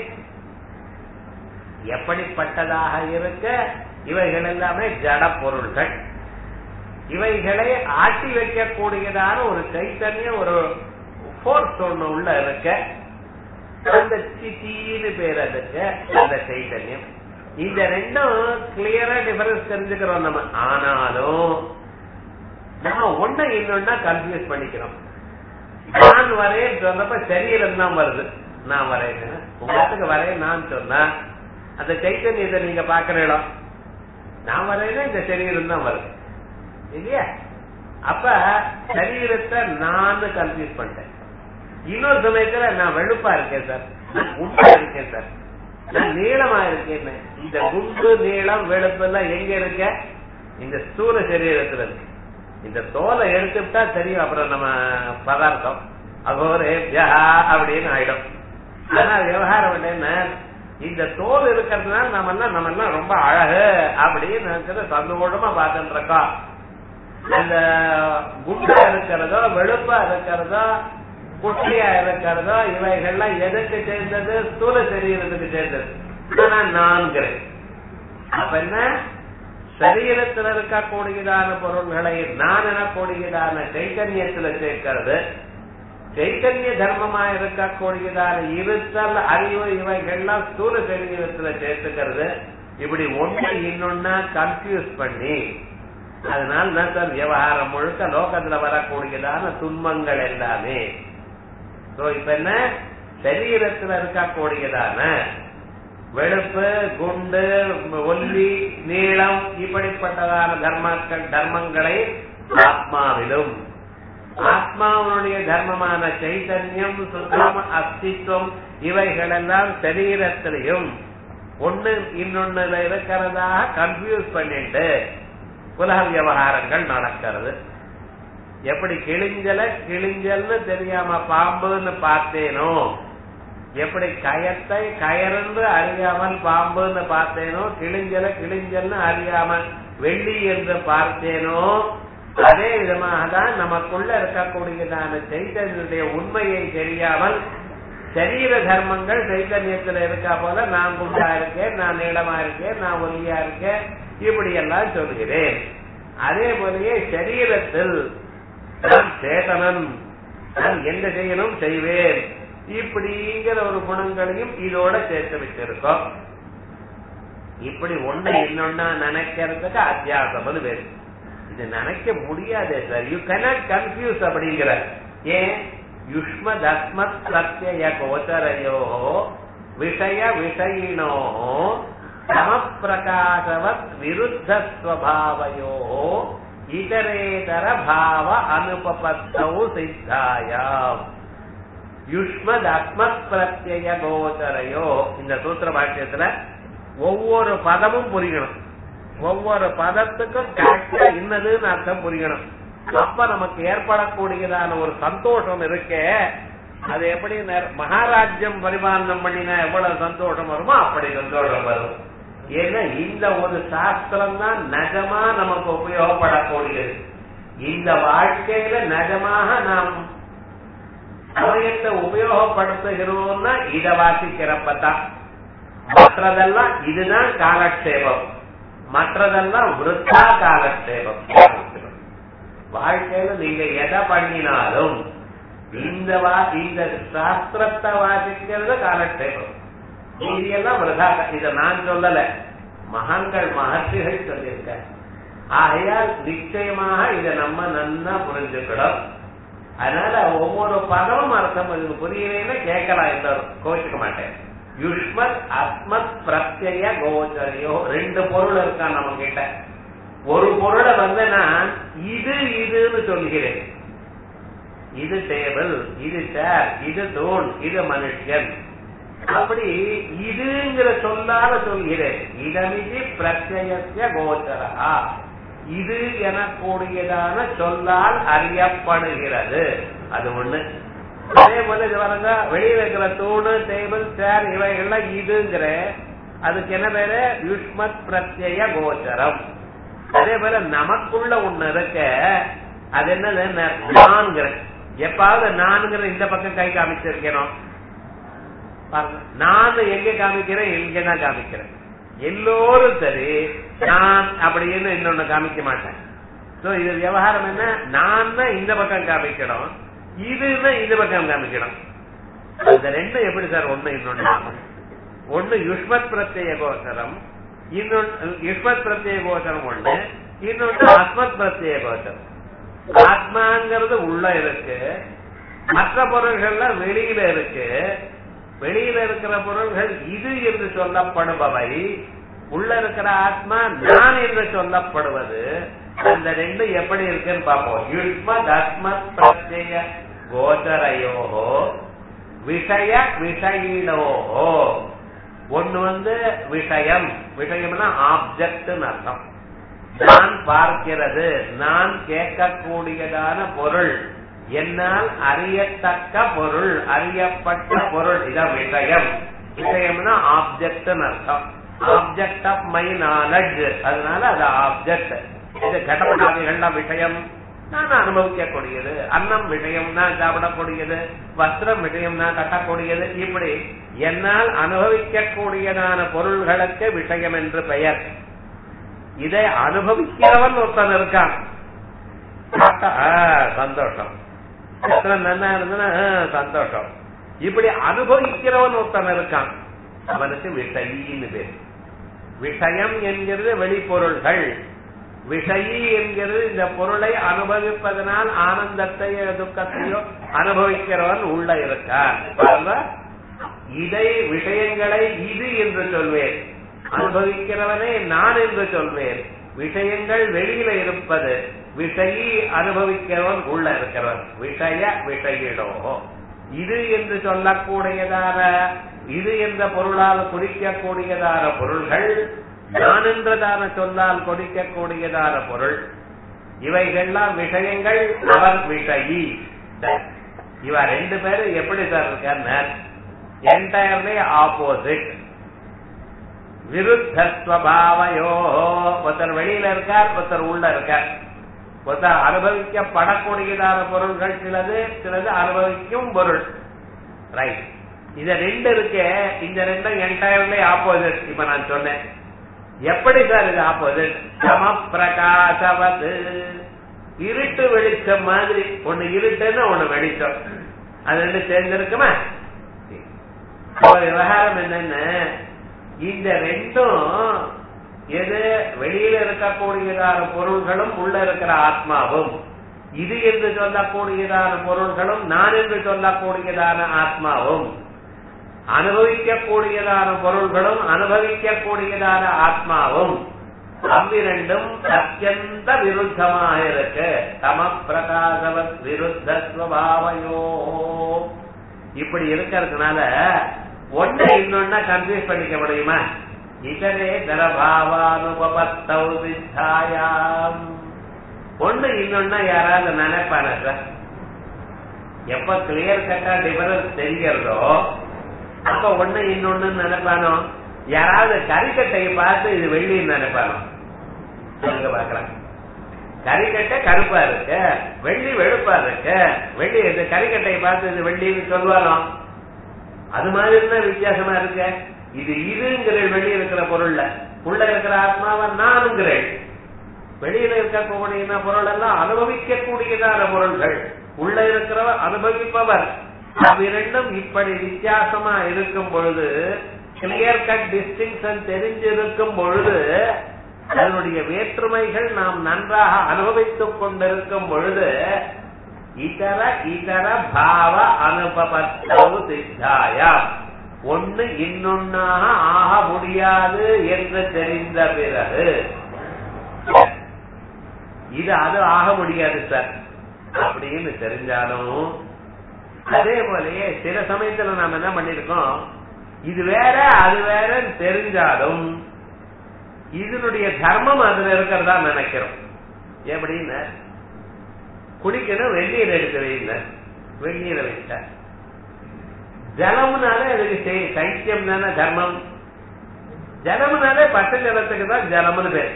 எப்படிப்பட்டதாக இருக்க இவைகள் எல்லாமே ஜட பொருள்கள் இவைகளை ஆட்டி வைக்கக்கூடியதான ஒரு சைத்தன்யம் ஒரு போர்ஸ் ஒண்ணு உள்ள இருக்க அந்த சிட்டின்னு பேர் அதுக்கு அந்த சைத்தன்யம் இந்த ரெண்டும் கிளியரா டிஃபரன்ஸ் தெரிஞ்சுக்கிறோம் நம்ம ஆனாலும் நம்ம ஒண்ணு இன்னொன்னா கன்ஃபியூஸ் பண்ணிக்கிறோம் நான் வரேன் சொன்னப்ப சரீரம் தான் வருது நான் வரேன் உங்களுக்கு வரேன் நான் சொன்னா அந்த சைத்தன்யத்தை நீங்க பாக்குற இடம் நான் வரேன்னா இந்த சரீரம் தான் வருது இல்லையா அப்ப சரீரத்தை நான் கன்ஃபியூஸ் பண்ணிட்டேன் இன்னொரு சமயத்துல நான் வெளுப்பா இருக்கேன் சார் நான் குண்டா இருக்கேன் சார் நான் நீளமா இருக்கேன் இந்த குண்டு நீளம் வெளுப்பு எல்லாம் எங்க இருக்க இந்த ஸ்தூல சரீரத்துல இருக்கு இந்த தோலை எடுத்துட்டா தெரியும் அப்புறம் நம்ம பதார்த்தம் அகோரே அப்படின்னு ஆயிடும் ஆனா விவகாரம் என்ன இந்த தோல் இருக்கிறதுனால நம்ம எல்லாம் நம்ம எல்லாம் ரொம்ப அழகு அப்படின்னு நினைச்சத சந்தோஷமா பார்த்துட்டு இருக்கோம் அந்த குண்டா இருக்கிறதோ வெளுப்பா இருக்கிறதோ குட்டியா இருக்கிறதோ இவைகள்லாம் எதுக்கு சேர்ந்தது ஸ்தூல சரீரத்துக்கு சேர்ந்தது ஆனா நான்கிறேன் அப்ப என்ன சரீரத்தில் இருக்கக்கூடியதான பொருள்களை நான் எனக்கூடியதான சைத்தன்யத்துல சேர்க்கிறது சைத்தன்ய தர்மமா இருக்கக்கூடியதான இருத்தல் அறிவு இவைகள்லாம் ஸ்தூல சரீரத்துல சேர்த்துக்கிறது இப்படி ஒண்ணு இன்னொன்னா கன்ஃபியூஸ் பண்ணி அதனால தான் சார் விவகாரம் முழுக்க லோகத்துல வரக்கூடியதான துன்பங்கள் எல்லாமே சோ இப்ப என்ன சரீரத்துல இருக்கக்கூடியதான வெளுப்பு குண்டு ஒல்லி நீளம் இப்படிப்பட்டதான தர்மங்கள் தர்மங்களை ஆத்மாவிலும் ஆத்மாவனுடைய தர்மமான சைதன்யம் சுத்தம் அஸ்தித்வம் இவைகளெல்லாம் சரீரத்திலையும் ஒண்ணு இன்னொன்னுல இருக்கிறதாக கன்ஃபியூஸ் பண்ணிட்டு உலக விவகாரங்கள் நடக்கிறது எப்படி கிழிஞ்சல கிழிஞ்சல்னு தெரியாம பாம்புன்னு பார்த்தேனோ எப்படி கயத்தை கயறந்து அறியாமல் பாம்புன்னு பார்த்தேனோ கிழிஞ்சல கிழிஞ்சல்னு அறியாமல் வெள்ளி என்று பார்த்தேனோ அதே விதமாக தான் நமக்குள்ள இருக்கக்கூடியதான சைத்தன்யனுடைய உண்மையை தெரியாமல் சரீர தர்மங்கள் சைத்தன்யத்துல இருக்கா போல நான் குண்டா இருக்கேன் நான் நீளமா இருக்கேன் நான் ஒல்லியா இருக்கேன் இப்படி எல்லாம் சொல்கிறேன் அதே போலயே சரீரத்தில் நான் சேதனன் நான் என்ன செய்யணும் செய்வேன் இப்படிங்கிற ஒரு குணங்களையும் இதோட சேர்த்து வச்சிருக்கோம் இப்படி ஒண்ணு இன்னொன்னா நினைக்கிறதுக்கு அத்தியாசம்னு பேரு இது நினைக்க முடியாதே சார் யூ கனாட் கன்ஃபியூஸ் அப்படிங்கிற ஏன் யுஷ்ம தஸ்மத் பிரத்யய கோச்சரையோ விஷய விஷயினோ சமப்பிரகாசவத் விருத்த ஸ்வபாவயோ இதரேதர பாவ அனுபபத்தௌ சித்தாயாம் யுஷ்மத் அஸ்மத் பிரத்யய கோச்சரையோ இந்த சூத்திர பாஷ்யத்துல ஒவ்வொரு பதமும் புரியணும் ஒவ்வொரு பதத்துக்கும் கரெக்டா இன்னதுன்னு அர்த்தம் புரியணும் அப்ப நமக்கு ஏற்படக்கூடியதான ஒரு சந்தோஷம் இருக்கே அது எப்படி மகாராஜ்யம் பரிபாலனம் பண்ணினா எவ்வளவு சந்தோஷம் வருமோ அப்படி சந்தோஷம் வரும் ஏன்னா இந்த ஒரு சாஸ்திரம் தான் நஜமா நமக்கு உபயோகப்படக்கூடியது இந்த வாழ்க்கையில நஜமாக நாம் சமயத்தை உபயோகப்படுத்துகிறோம்னா இத வாசிக்கிறப்பதான் மற்றதெல்லாம் இதுதான் காலக்ஷேபம் மற்றதெல்லாம் விருத்தா காலக்ஷேபம் வாழ்க்கையில நீங்க எதை பண்ணினாலும் இந்த வா இந்த சாஸ்திரத்தை வாசிக்கிறது காலக்ஷேபம் மீதியெல்லாம் விரதா இத நான் சொல்லல மகான்கள் மகர்ஷிகள் சொல்லியிருக்க ஆகையால் நிச்சயமாக இதை நம்ம நன்னா புரிஞ்சுக்கணும் அதனால ஒவ்வொரு பதமும் அர்த்தம் புரியலைன்னா கேட்கலாம் எல்லாரும் கோச்சிக்க மாட்டேன் யுஷ்மத் அஸ்மத் பிரத்ய கோச்சரியோ ரெண்டு பொருள் இருக்கா நம்ம கிட்ட ஒரு பொருளை வந்து நான் இது இதுன்னு சொல்கிறேன் இது டேபிள் இது சேர் இது தூண் இது மனுஷன் அப்படி இதுங்கிற சொல்லால சொல்கிறேன் இதமிதி பிரத்யசிய கோச்சரா இது எனக்கூடியதான சொல்லால் அறியப்படுகிறது அது ஒண்ணு அதே போல இது வரங்க வெளியில இருக்கிற தூணு டேபிள் சேர் இவைகள்லாம் இதுங்கிற அதுக்கு என்ன பேரு யுஷ்மத் பிரத்யய கோச்சரம் அதே போல நமக்குள்ள ஒண்ணு இருக்க அது என்னது நான்கிற எப்பாவது நான்கிற இந்த பக்கம் கை காமிச்சிருக்கணும் நான் எங்க காமிக்கிறேன் எங்க தான் காமிக்கிறேன் எல்லோரும் சரி நான் அப்படின்னு இன்னொன்னு காமிக்க மாட்டேன் சோ இது விவகாரம் என்ன நான் இந்த பக்கம் காமிக்கணும் இதுன்னா இந்த பக்கம் காமிக்கணும் அந்த ரெண்டும் எப்படி சார் ஒண்ணு இன்னொன்னு ஒண்ணு யுஷ்மத் பிரத்யேக கோசரம் இன்னொன்று யுஷ்மத் பிரத்யேக கோச்சரம் ஒண்ணு இன்னொன்று அஸ்மத் பிரத்யேக கோச்சரம் ஆத்மாங்கிறது உள்ள இருக்கு மற்ற பொருள்கள்ல வெளியில இருக்கு வெளியில இருக்கிற பொருள்கள் இது என்று சொல்லப்படுபவை உள்ள இருக்கிற ஆத்மா நான் என்று சொல்லப்படுவது அந்த ரெண்டு எப்படி இருக்குன்னு பார்ப்போம் யுஷ்மத் அஸ்மத் பிரத்யேக கோச்சரையோகோ விஷய விஷயினோகோ ஒண்ணு வந்து விஷயம் விஷயம்னா ஆப்ஜெக்ட் அர்த்தம் நான் பார்க்கிறது நான் கேட்கக்கூடியதான பொருள் என்னால் அறியத்தக்க பொருள் அறியப்பட்ட பொருள் இதான் விஷயம் விஷயம்னா ஆப்ஜெக்ட் அர்த்தம் ஆப்ஜெக்ட் ஆஃப் மை நாலெட்ஜ் அதனால அது ஆப்ஜெக்ட் இது கடப்படாதிகள்லாம் விஷயம் நான் அனுபவிக்கக்கூடியது அன்னம் விஷயம் நான் சாப்பிடக்கூடியது வஸ்திரம் விஷயம் நான் கட்டக்கூடியது இப்படி என்னால் அனுபவிக்கக்கூடியதான பொருள்களுக்கு விஷயம் என்று பெயர் இதை அனுபவிக்கிறவன் ஒருத்தன் இருக்கான் சந்தோஷம் நல்லா இருந்தனா சந்தோஷம் இப்படி அனுபவிக்கிறவன் ஒருத்தன் இருக்கான் அவனுக்கு விஷயின்னு பேர் விஷயம் என்கிறது வெளிப்பொருள்கள் விஷயி என்கிறது இந்த பொருளை அனுபவிப்பதனால் ஆனந்தத்தையோ துக்கத்தையோ அனுபவிக்கிறவன் உள்ள இருக்கான் இதை விஷயங்களை இது என்று சொல்வேன் அனுபவிக்கிறவனே நான் என்று சொல்வேன் விஷயங்கள் வெளியில இருப்பது விஷயி அனுபவிக்கிறவன் உள்ள இருக்கிறவன் விஷய விஷயிடோ இது என்று சொல்லக்கூடியதான இது என்ற பொருளால் குறிக்கக்கூடியதான பொருள்கள் நான் என்றதான சொல்லால் கொடுக்கக்கூடியதான பொருள் இவைகள்லாம் விஷயங்கள் அவர் விஷயி இவ ரெண்டு பேரும் எப்படி சார் இருக்கார் என்டையர்லி ஆப்போசிட் விருத்தஸ்வபாவையோ ஒருத்தர் வெளியில இருக்கார் ஒருத்தர் உள்ள இருக்கார் ஒருத்தர் அனுபவிக்கப்படக்கூடியதான பொருள்கள் சிலது சிலது அனுபவிக்கும் பொருள் ரைட் இத ரெண்டு இருக்கு இந்த ரெண்டும் என்டையர்லி ஆப்போசிட் இப்ப நான் சொன்னேன் எப்படி சார் இது ஆப்போசிட் சம பிரகாசவது இருட்டு வெளிச்சம் மாதிரி ஒண்ணு இருட்டுன்னா ஒண்ணு வெளிச்சம் அது ரெண்டு சேர்ந்திருக்குமா விவகாரம் என்னன்னு இந்த ரெண்டும் எது வெளியில இருக்கக்கூடியதான பொருள்களும் உள்ள இருக்கிற ஆத்மாவும் இது என்று சொல்லக்கூடியதான பொருள்களும் நான் என்று சொல்லக்கூடியதான ஆத்மாவும் அனுபவிக்கக்கூடியதான பொருள்களும் அனுபவிக்கக்கூடியதான ஆத்மாவும் அவ்விரண்டும் அத்தியந்த விருத்தமாக இருக்கு தம பிரகாசவத் விருத்தஸ்வபாவையோ இப்படி இருக்கிறதுனால ஒண்ணு இன்னொன்னா கன்ஃபியூஸ் பண்ணிக்க முடியுமா இதரே தரபாவானுபவத்தௌ வித்தாயாம் ஒண்ணு இன்னொன்னா யாராவது நினைப்பான சார் எப்ப கிளியர் கட்டா டிஃபரன்ஸ் தெரிகிறதோ அப்ப ஒண்ணு இன்னொன்னு நினைப்பானோ யாராவது கறிக்கட்டையை பார்த்து இது வெள்ளின்னு நினைப்பானோ சொல்லுங்க பாக்கலாம் கறிக்கட்டை கருப்பா இருக்கு வெள்ளி வெளுப்பா இருக்கு வெள்ளி இந்த கறிக்கட்டையை பார்த்து இது வெள்ளின்னு சொல்லுவானோ அது மாதிரி தான் வித்தியாசமா இருக்கு இது இதுங்கிற வெளியே இருக்கிற பொருள்ல உள்ள இருக்கிற ஆத்மாவை நானுங்கிறேன் வெளியில இருக்கக்கூடிய பொருள் எல்லாம் அனுபவிக்கக்கூடியதான பொருள்கள் உள்ள இருக்கிறவர் அனுபவிப்பவர் அவ்விரண்டும் இப்படி வித்தியாசமா இருக்கும் பொழுது கிளியர் கட் டிஸ்டிங்ஷன் தெரிஞ்சிருக்கும் பொழுது அதனுடைய வேற்றுமைகள் நாம் நன்றாக அனுபவித்துக் கொண்டிருக்கும் பொழுது இதர இதர பாவ அனுபவத்தவு சித்தாயா ஒண்ணு இன்னொன்னாக ஆக முடியாது என்று தெரிந்த பிறகு இது அது ஆக முடியாது சார் அப்படின்னு தெரிஞ்சாலும் அதே போலயே சில சமயத்துல நாம என்ன பண்ணிருக்கோம் இது வேற அது வேறன்னு தெரிஞ்சாலும் இதனுடைய தர்மம் அதுல இருக்கிறதா நினைக்கிறோம் எப்படின்னு குடிக்கணும் வெந்நீர் எடுத்து வைங்க வெந்நீரை வைத்த ஜலம்னாலே அதுக்கு சைத்தியம் தானே தர்மம் ஜலம்னாலே பச்ச ஜலத்துக்கு தான் ஜலம்னு பேர்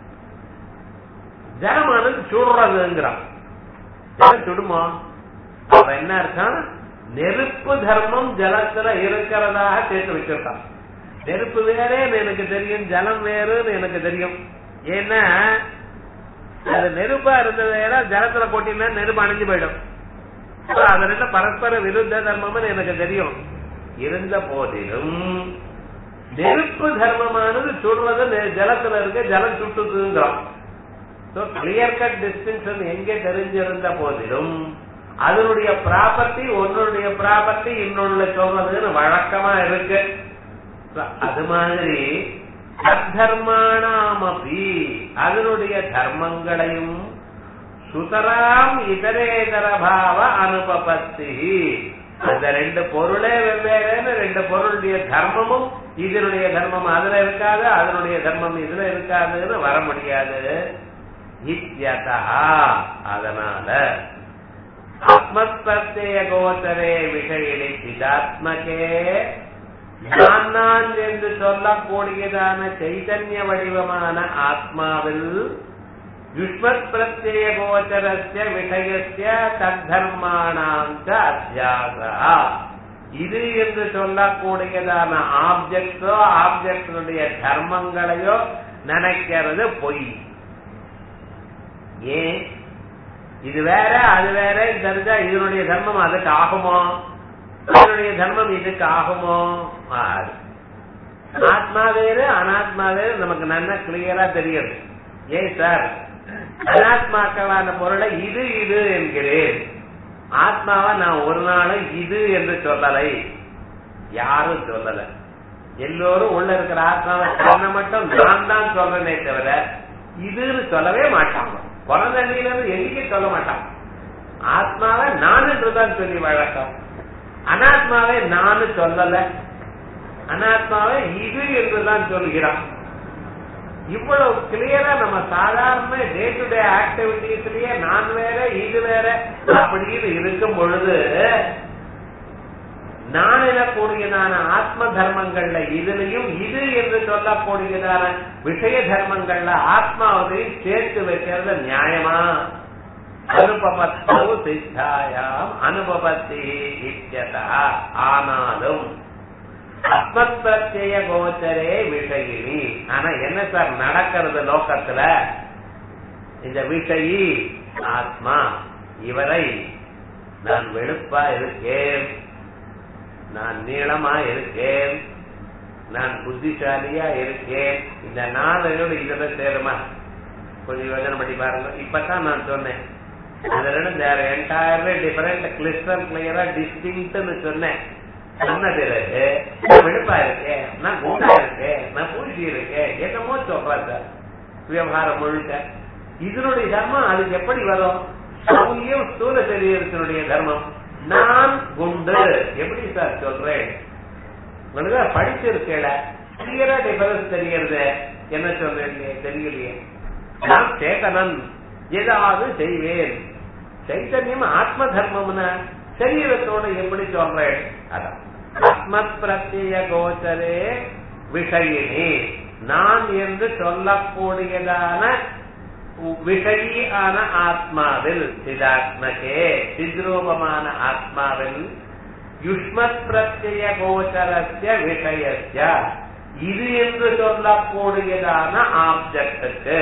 ஜலமானது சுடுறதுங்கிறான் ஜலம் சுடுமோ அப்ப என்ன அர்த்தம் நெருப்பு தர்மம் ஜலத்துல இருக்கிறதாக சேர்த்து வச்சிருக்கான் நெருப்பு வேறேன்னு எனக்கு தெரியும் ஜலம் வேறுன்னு எனக்கு தெரியும் ஏன்னா அது நெருப்பா இருந்தது வேற ஜலத்துல போட்டீங்கன்னா நெருப்பு அணைஞ்சு போயிடும் அது ரெண்டு பரஸ்பர விருத்த தர்மம்னு எனக்கு தெரியும் இருந்த போதிலும் நெருப்பு தர்மமானது சுடுறது நெ- ஜலத்துல இருக்க ஜலம் சுட்டுதுங்கிறோம் கிளியர் கட் டிஸ்டிங்ஷன் எங்கே தெரிஞ்சிருந்த போதிலும் அதனுடைய ப்ராப்பர்ட்டி ஒன்னுடைய ப்ராப்பர்ட்டி இன்னொன்னு சொல்றதுன்னு வழக்கமா இருக்கு So, அது மாதிரி தர்மானாமபி அதனுடைய தர்மங்களையும் சுதராம் இதரேதர பாவ அனுபபத்தி அந்த ரெண்டு பொருளே வெவ்வேறுன்னு ரெண்டு பொருளுடைய தர்மமும் இதனுடைய தர்மம் அதுல இருக்காது அதனுடைய தர்மம் இதுல இருக்காதுன்னு வர முடியாது இத்யதா அதனால ஆத்மஸ்பர்த்தேய கோச்சரே விஷயினி சிதாத்மகே நான் நான் என்று சொல்லக்கூடியதான சைதன்ய வடிவமான ஆத்மாவில் யுஷ்மத் பிரத்யய கோச்சரஸ்ய விஷயஸ்ய தத்தர்மானாங்க அத்தியாசா இது என்று சொல்லக்கூடியதான ஆப்ஜெக்டோ ஆப்ஜெக்டினுடைய தர்மங்களையோ நினைக்கிறது பொய் ஏன் இது வேற அது வேற தெரிஞ்சா இதனுடைய தர்மம் அதுக்கு ஆகுமோ அதனுடைய தர்மம் இதுக்கு ஆகுமோ ஆகாது. ஆத்மா வேறு அனாத்மா வேறு நமக்கு நல்லா கிளியரா தெரியுது ஏன் சார் அனாத்மாக்களான பொருளை இது இது என்கிறேன் ஆத்மாவை நான் ஒரு நாளும் இது என்று சொல்லலை யாரும் சொல்லல எல்லோரும் உள்ள இருக்கிற ஆத்மாவை சொன்ன மட்டும் நான் தான் சொல்றேனே தவிர இதுன்னு சொல்லவே மாட்டாங்க பிறந்தண்ணில இருந்து எங்கேயும் சொல்ல மாட்டான் ஆத்மாவை நான் என்றுதான் சொல்லி வழக்கம் அனாத்மாவை நானு சொல்லல அனாத்மாவை இது என்றுதான் சொல்கிறான் இவ்வளவு கிளியரா நம்ம சாதாரண டே டு டே ஆக்டிவிட்டிஸ்லயே நான் வேற இது வேற அப்படின்னு இருக்கும் பொழுது நான் எனக்கூடியதான ஆத்ம தர்மங்கள்ல இதுலயும் இது என்று சொல்லக்கூடியதான விஷய தர்மங்கள்ல ஆத்மாவதையும் சேர்த்து வைக்கிறது நியாயமா அனுபவத்தோ சித்தாயாம் அனுபவத்தி இத்தியதா ஆனாலும் அஸ்மத் பிரத்யய கோச்சரே விஷயினி ஆனா என்ன சார் நடக்கிறது லோகத்துல இந்த விஷயி ஆத்மா இவரை நான் வெளுப்பா இருக்கேன் நான் நீளமா இருக்கேன் நான் புத்திசாலியா இருக்கேன் இந்த நாளையோட இதுல சேருமா கொஞ்சம் யோசனை பண்ணி பாருங்க இப்பதான் நான் சொன்னேன் அது ரெண்டும் தேர் என்டையர்லி டிஃபரெண்ட் கிளிஸ்டர் கிளியரா டிஸ்டிங்க்ட்னு சொன்னேன் சொன்ன பிறகு நான் வெளுப்பா இருக்கேன் நான் குண்டா இருக்கேன் நான் பூச்சி இருக்கேன் என்னமோ சொல்றேன் சார் விவகாரம் முழுக்க இதனுடைய தர்மம் அதுக்கு எப்படி வரும் சௌரியம் ஸ்தூல சரீரத்தினுடைய தர்மம் நான் குண்டு எப்படி சார் சொல்றேன் உங்களுக்கு படிச்சிருக்கேல கிளியரா டிஃபரன்ஸ் தெரியறது என்ன சொல்றீங்க தெரியலையே நான் சேதனன் ஏதாவது செய்வேன் சைத்தன்யம் ஆத்ம தர்மம்னா சரீரத்தோட எப்படி சொல்றேன் அதான் ஆத்மத் பிரத்ய கோச்சரே விஷயினி நான் என்று சொல்லக்கூடியதான விஷயியான ஆத்மாவில் சிதாத்மகே சித்ரூபமான ஆத்மாவில் யுஷ்மத் பிரத்ய கோச்சரஸ்ய விஷயஸ்ய இது என்று சொல்லக்கூடியதான ஆப்ஜெக்டுக்கு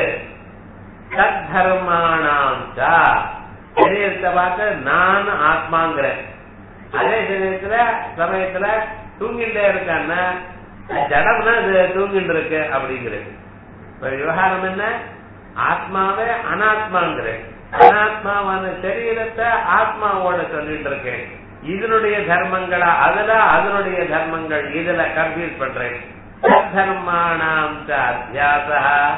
தர்மானாம் சரீரத்தை பார்த்து நான் ஆத்மாங்கிறேன் அதே சரீரத்துல சமயத்துல தூங்கிட்டே இருக்கான்னா ஜடம்னா அது தூங்கிட்டு இருக்கு அப்படிங்கிறது இப்ப விவகாரம் என்ன ஆத்மாவே அனாத்மாங்கிறேன் அனாத்மாவான சரீரத்தை ஆத்மாவோட சொல்லிட்டு இருக்கேன் இதனுடைய தர்மங்களா அதுல அதனுடைய தர்மங்கள் இதுல கன்ஃபியூஸ் பண்றேன் தர்மானாம் அத்தியாசா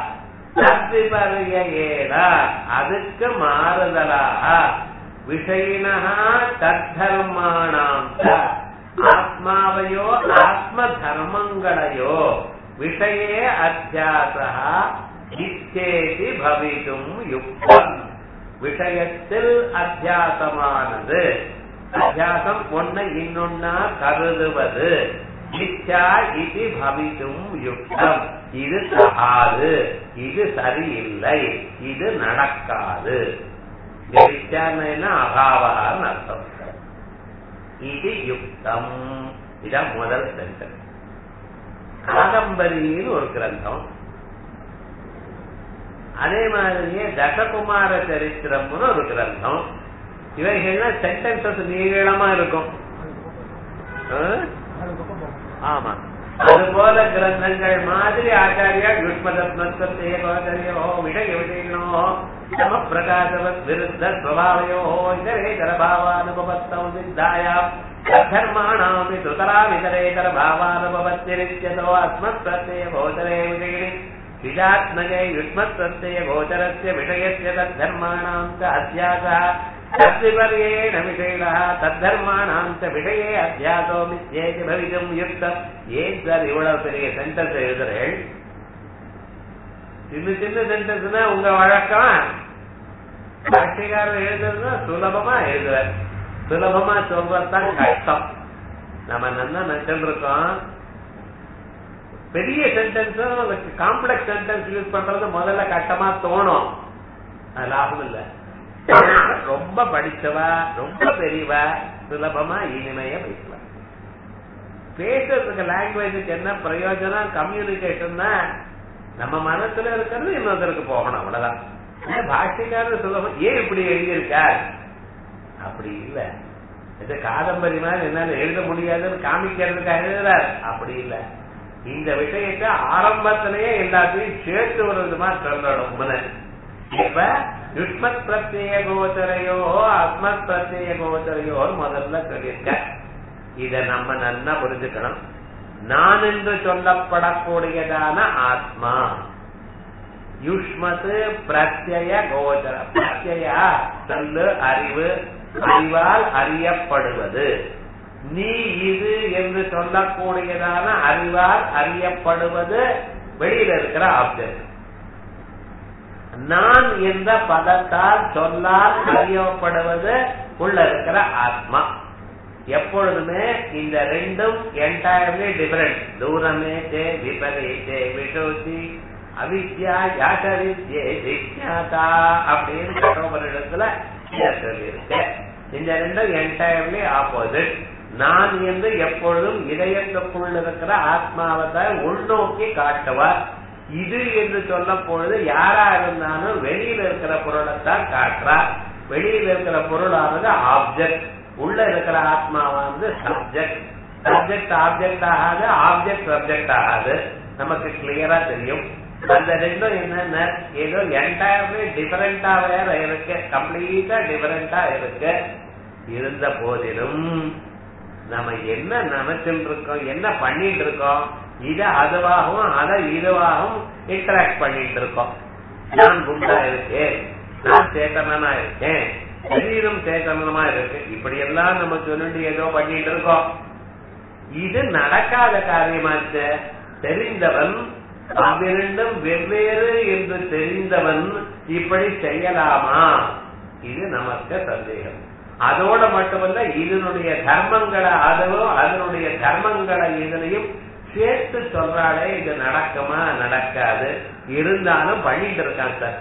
தத்விபர்யேன அதுக்கு மாறுதலாக விஷயினா தர்மானாம் ஆத்மாவையோ ஆத்ம தர்மங்களையோ விஷயே அத்தியாசா இச்சேதி பவிதும் யுக்தம் விஷயத்தில் அத்தியாசமானது அத்தியாசம் ஒன்னை இன்னொன்னா கருதுவது மிச்சா இது பவிதும் யுக்தம் இது தகாது இது சரியில்லை இது நடக்காது மிச்சான்னா அபாவான்னு அர்த்தம் இது யுக்தம் இதான் முதல் சென்டென்ஸ் காதம்பரின்னு ஒரு கிரந்தம் அதே மாதிரியே தசகுமார சரித்திரம்னு ஒரு கிரந்தம் இவைகள்லாம் சென்டென்சஸ் நீளமா இருக்கும் ஆ? ஆமா அதுபோல கிரந்தங்கள் மாதிரி ஆச்சாரியா யுஷ்மதத்மத்வத்தைய கோதரையோ விடய விடயனோ சம பிரகாசவத் விருத்த ஸ்வபாவயோ இதரேதர பாவானுபவத்தம் சித்தாயாம் தர்மாணாமி சுதராமிதரேதர பாவானுபவத்திரித்யதோ அஸ்மத் பிரத்யய கோதரே விடயினி விஜாத்மகே யுஷ்மத் பிரத்யய கோச்சரஸ்ய விஷயஸ்ய தர்மாணாம் ச அத்தியாசா தத்விபர்யேண விஷயிணः தத்தர்மாணாம் ச விஷயே அத்தியாசோ மித்யேதி பவிதும் யுக்தம் ஏன் சார் இவ்வளவு பெரிய சென்டென்ஸ் எழுதுறேன் சின்ன சின்ன சென்டென்ஸ்னா உங்க வழக்கம் பாஷ்யக்காரர் எழுதுறதுனா சுலபமா எழுதுவார் சுலபமா சொல்றதுதான் கஷ்டம் நம்ம நல்லா நினைச்சுட்டு இருக்கோம் பெரிய சென்டென்ஸும் காம்ப்ளெக்ஸ் சென்டென்ஸ் யூஸ் பண்றது முதல்ல கட்டமா தோணும் அது லாபம் இல்ல ரொம்ப படிச்சவா ரொம்ப பெரியவா சுலபமா இனிமைய பேசலாம் பேசுறதுக்கு லாங்குவேஜுக்கு என்ன பிரயோஜனம் கம்யூனிகேஷன் நம்ம மனசுல இருக்கிறது இன்னொருத்தருக்கு போகணும் அவ்வளவுதான் பாஷைக்காரர் சுலபம் ஏன் இப்படி எழுதியிருக்கார் அப்படி இல்ல இது காதம்பரி மாதிரி என்னால எழுத முடியாதுன்னு காமிக்கிறதுக்காக எழுதுறார் அப்படி இல்ல இந்த விஷயத்தை ஆரம்பத்திலேயே எல்லாத்தையும் சேர்த்து ஒரு விதமா சொல்லணும் முன்ன இப்ப யுஷ்மத் பிரத்யேக கோச்சரையோ அஸ்மத் பிரத்யேக கோச்சரையோ முதல்ல சொல்லியிருக்க இத நம்ம நல்லா புரிஞ்சுக்கணும் நான் என்று சொல்லப்படக்கூடியதான ஆத்மா யுஷ்மத் பிரத்யய கோச்சர பிரத்யா சொல்லு அறிவு அறிவால் அறியப்படுவது நீ இது என்று சொல்லக்கூடியதான அறிவால் அறியப்படுவது வெளியில இருக்கிற ஆப்ஜெக்ட் நான் என்ற பதத்தால் சொல்லால் அறியப்படுவது உள்ள இருக்கிற ஆத்மா எப்பொழுதுமே இந்த ரெண்டும் என்டையர்லி டிஃபரெண்ட் தூரமே தே விபரீதே விஷோதி அவித்யா யாசரித்யே ஜிக்ஞாதா அப்படின்னு கட்டோபரிடத்துல சொல்லியிருக்கு இந்த ரெண்டும் என்டையர்லி ஆப்போசிட் நான் என்று எப்பொழுதும் இதயத்துக்குள் இருக்கிற ஆத்மாவத்தை உள்நோக்கி காட்டுவார் இது என்று சொல்ல பொழுது யாரா இருந்தாலும் வெளியில இருக்கிற பொருளைத்தான் காட்டுறார் வெளியில இருக்கிற பொருளானது ஆப்ஜெக்ட் உள்ள இருக்கிற ஆத்மா வந்து சப்ஜெக்ட் சப்ஜெக்ட் ஆப்ஜெக்ட் ஆகாது ஆப்ஜெக்ட் சப்ஜெக்ட் ஆகாது நமக்கு கிளியரா தெரியும் அந்த ரெண்டும் என்னென்ன ஏதோ என்டையர்லி டிஃபரெண்டா வேற இருக்கு கம்ப்ளீட்டா டிஃபரெண்டா இருக்கு இருந்த போதிலும் நம்ம என்ன நினைச்சுட்டு இருக்கோம் என்ன பண்ணிட்டு இருக்கோம் இத அதுவாகவும் அதை இதுவாகவும் இன்டராக்ட் பண்ணிட்டு இருக்கோம் நான் குண்டா இருக்கேன் நான் சேத்தனனா இருக்கேன் சரீரம் சேத்தனமா இருக்கு இப்படி எல்லாம் நம்ம சொல்லிட்டு ஏதோ பண்ணிட்டு இருக்கோம் இது நடக்காத காரியமாச்சு தெரிந்தவன் அவ்விரண்டும் வெவ்வேறு என்று தெரிந்தவன் இப்படி செய்யலாமா இது நமக்கு சந்தேகம் அதோட மட்டுமல்ல இதனுடைய தர்மங்களை அதுவும் அதனுடைய தர்மங்களை இதனையும் சேர்த்து சொல்றாளே இது நடக்குமா நடக்காது இருந்தாலும் பண்ணிட்டு இருக்கான் சார்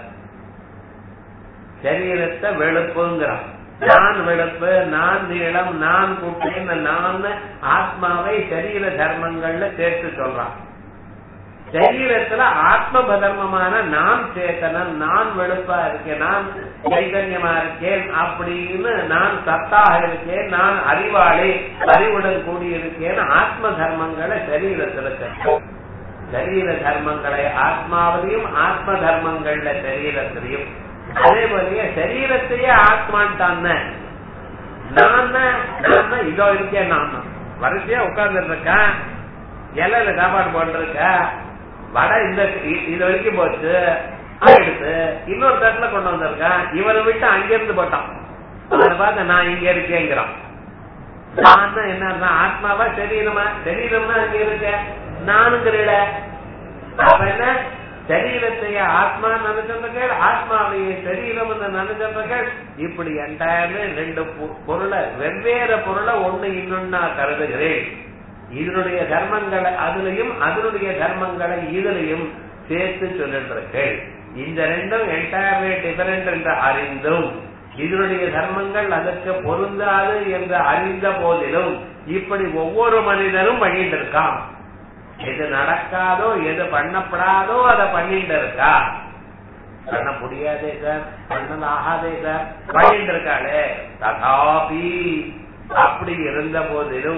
சரீரத்தை வெளுப்புங்கிறான் நான் வெளுப்பு நான் நீளம் நான் குட்டின்னு நான் ஆத்மாவை சரீர தர்மங்கள்ல சேர்த்து சொல்றான் சரீரத்துல ஆத்ம தர்மமான நான் சேத்தனன் நான் வெளுப்பா இருக்கேன் நான் சைதன்யமா இருக்கேன் அப்படின்னு நான் சத்தாக இருக்கேன் நான் அறிவாளி அறிவுடன் கூடியிருக்கேன் ஆத்ம தர்மங்களை சரீரத்தில் இருக்க சரீர தர்மங்களை ஆத்மாவிலையும் ஆத்ம தர்மங்கள்ல சரீரத்திலையும் அதே போலயே சரீரத்தையே ஆத்மான்ட்டான் நான் நான் இதோ இருக்கேன் நான் வரிசையா உட்கார்ந்துட்டு இருக்கேன் இலையில சாப்பாடு போட்டிருக்க வடை இந்த இது வரைக்கும் போச்சு எடுத்து இன்னொரு தட்டுல கொண்டு வந்திருக்கான் இவரை விட்டு அங்கிருந்து போட்டான் அவனை பார்த்து நான் இங்க இருக்கேங்கிறான் நான் என்ன ஆத்மாவா சரீரமா சரீரம்னா அங்க இருக்க நானுங்கிறீட அப்ப என்ன சரீரத்தைய ஆத்மா நினைச்சவர்கள் ஆத்மாவைய சரீரம் நினைச்சவர்கள் இப்படி என்டையர்லி ரெண்டு பொருளை வெவ்வேறு பொருளை ஒண்ணு இன்னொன்னா கருதுகிறேன் இதனுடைய தர்மங்களை அதுலயும் அதனுடைய தர்மங்களை இதுலயும் சேர்த்து சொல்லின்றீர்கள் இந்த ரெண்டும் என்டையர்லி டிஃபரெண்ட் என்று அறிந்தும் இதனுடைய தர்மங்கள் அதற்கு பொருந்தாது என்று அறிந்த போதிலும் இப்படி ஒவ்வொரு மனிதனும் பண்ணிட்டு இருக்கான் எது நடக்காதோ எது பண்ணப்படாதோ அதை பண்ணிட்டு இருக்கா பண்ண முடியாதே சார் பண்ணது ஆகாதே சார் பண்ணிட்டு இருக்காளே ததாபி அப்படி இருந்த போதிலும்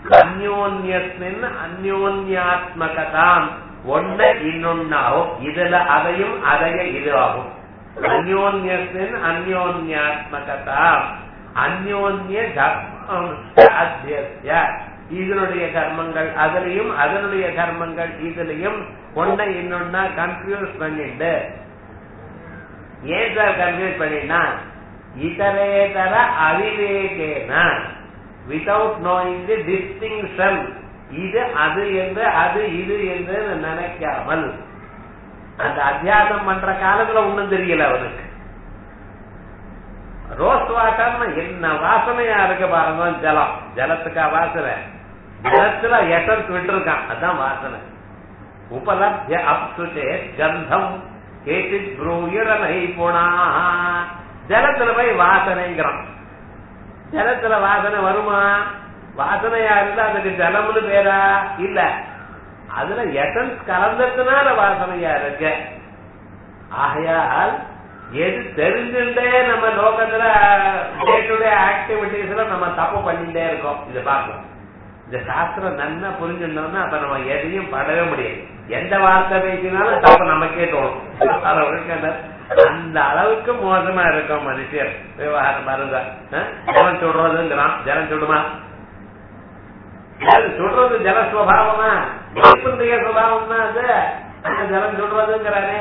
அந்யோன்யத்தின் அந்யோன்யாத்மகதாம் ஒன்ன இன்னொன்னாகும் இதுல அதையும் அதைய இது ஆகும் அந்யோன்யத்தின் அந்யோன்யாத்மகதாம் அந்யோன்ய அத்தியஸ்ய இதனுடைய கர்மங்கள் அதுலயும் அதனுடைய கர்மங்கள் இதுலயும் ஒன்ன இன்னொன்னா கன்ஃபியூஸ் பண்ணிட்டு ஏன் சார் கன்ஃபியூஸ் பண்ணினா இதரேதர அவிவேகேன வித்தவுட் நோயிங் தி டிஸ்டிங்ஷன் இது அது என்று அது இது என்று நினைக்காமல் அந்த அத்தியாசம் பண்ற காலத்துல ஒண்ணும் தெரியல அவனுக்கு ரோஸ் வாட்டர்னு என்ன வாசனையா இருக்கு பாருங்க ஜலம் ஜலத்துக்கா வாசனை ஜலத்துல எசன்ஸ் விட்டுருக்கான் அதான் வாசனை உபலப்ய அப்சுதே கந்தம் கேசித் ப்ரூயரனை போனா ஜலத்துல போய் வாசனைங்கிறான் ஜலத்துல வாசனை வருமா வாசனையா இருந்தா அதுக்கு ஜலம்னு பேரா இல்ல அதுல எசன்ஸ் கலந்ததுனால வாசனையா இருக்கு ஆகையால் எது தெரிஞ்சுட்டே நம்ம லோகத்துல டே டு டே ஆக்டிவிட்டிஸ்ல நம்ம தப்பு பண்ணிட்டே இருக்கோம் இதை பார்க்கணும் இந்த சாஸ்திரம் நன்னா புரிஞ்சுட்டோம்னா அப்ப நம்ம எதையும் படவே முடியாது எந்த வார்த்தை பேசினாலும் தப்பு நமக்கே தோணும் அந்த அளவுக்கு மோசமா இருக்கும் மனுஷர் விவகாரம் மருந்தா ஜலம் சுடுறதுங்கிறான் ஜலம் சுடுமா சுடுறது ஜல சுவாவமா நெருப்புடைய சுபாவம் தான் அது அந்த ஜலம் சுடுறதுங்கிறானே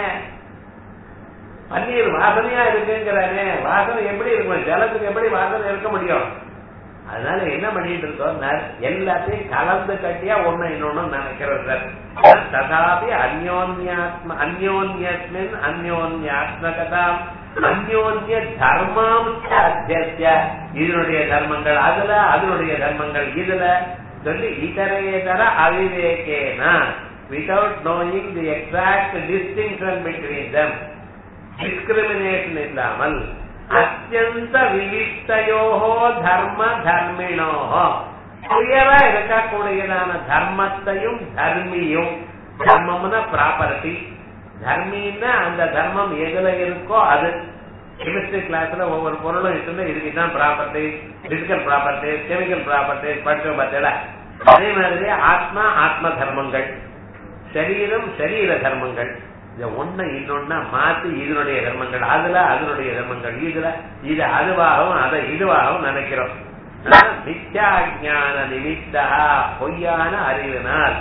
பன்னீர் வாசனையா இருக்குங்கிறானே வாசனை எப்படி இருக்கும் ஜலத்துக்கு எப்படி வாசனை இருக்க முடியும் அதனால என்ன பண்ணிட்டு இருக்கோம் எல்லாத்தையும் கலந்து கட்டியா ஒண்ணு இன்னொன்னு நினைக்கிறோம் சார் ததாபி அந்யோன்யாத்ம அந்யோன்யஸ்மின் அந்யோன்யாத்மகதாம் அந்யோன்ய தர்மம் அத்திய இதனுடைய தர்மங்கள் அதுல அதனுடைய தர்மங்கள் இதுல சொல்லி இதரேதர அவிவேகேனா without knowing the exact distinction between them discrimination இல்லாமல் அத்தியந்த விவிஷ்டயோகோ தர்ம தர்மிணோகோ கிளியரா இருக்கக்கூடியதான தர்மத்தையும் தர்மியும் தர்மம்னா ப்ராப்பர்ட்டி தர்மின்னா அந்த தர்மம் எதுல இருக்கோ அது கெமிஸ்ட்ரி கிளாஸ்ல ஒவ்வொரு பொருளும் இருக்குன்னு இதுக்குதான் property physical property chemical property படிச்சோம் பார்த்தல அதே மாதிரி ஆத்மா ஆத்ம தர்மங்கள் சரீரம் சரீர தர்மங்கள் இத ஒண்ணு இன்னொன்னா மாத்தி இதனுடைய தர்மங்கள் அதுல அதனுடைய தர்மங்கள் இதுல இது அதுவாகவும் அதை இதுவாகவும் நினைக்கிறோம் மித்யா ஜான நிமித்தா பொய்யான அறிவினால்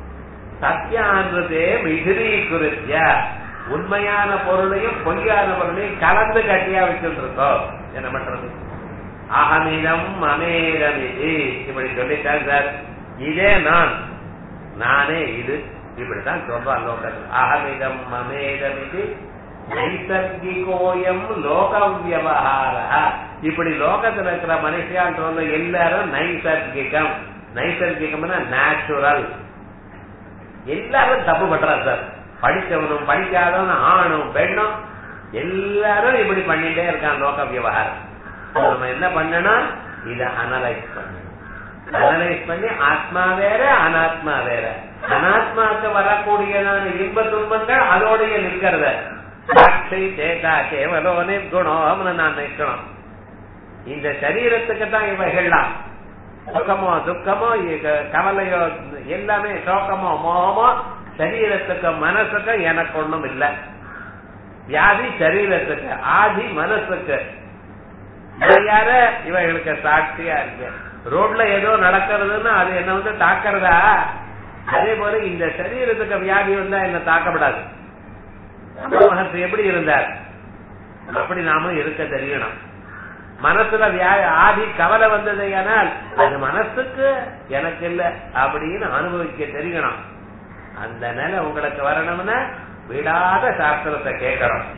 சத்தியானதே மிகிரீகுருத்திய உண்மையான பொருளையும் பொய்யான பொருளையும் கலந்து கட்டியா வச்சுட்டு இருக்கோம் என்ன பண்றது அகமிதம் அமேதம் இது இப்படி சொல்லிட்டார் சார் இதே நான் நானே இது இப்படித்தான் சொல்றான் லோகத்தில் அகமிதம் அமேதம் இது நைசர்கிகோயம் லோகம் வியவகார இப்படி லோகத்துல இருக்கிற மனுஷியான் சொல்ல எல்லாரும் நைசர்கிகம் நைசர்கிகம்னா நேச்சுரல் எல்லாரும் தப்பு பண்றா சார் படிச்சவனும் படிக்காதவனும் ஆணும் பெண்ணும் எல்லாரும் இப்படி பண்ணிட்டே இருக்கான் லோக விவகாரம் நம்ம என்ன பண்ணணும் இத அனலைஸ் பண்ணணும் அனலைஸ் பண்ணி ஆத்மா வேற அனாத்மா வேற அனாத்மாக்கு வரக்கூடியதான இன்ப துன்பங்கள் அதோடைய நிற்கிறத சாட்சி சேகா கேவலோ நிர்குணம்னு நான் நிற்கணும் இந்த சரீரத்துக்கு தான் இவைகள்லாம் சுகமோ துக்கமோ கவலையோ எல்லாமே சோகமோ மோகமோ சரீரத்துக்கு மனசுக்கு எனக்கு ஒண்ணும் இல்லை வியாதி சரீரத்துக்கு ஆதி மனசுக்கு யார இவைகளுக்கு சாட்சியா இருக்கு ரோட்ல ஏதோ நடக்கிறதுன்னா அது என்ன வந்து தாக்கிறதா அதே போல இந்த சரீரத்துக்கு வியாதி வந்தா என்ன தாக்கப்படாது மகத்து எப்படி இருந்தார் அப்படி நாமும் இருக்க தெரியணும் மனசுல ஆதி கவலை வந்தது ஆனால் அது மனசுக்கு எனக்கு இல்ல அப்படின்னு அனுபவிக்க தெரியணும் அந்த நிலை உங்களுக்கு வரணும்னா விடாத சாஸ்திரத்தை கேட்கணும்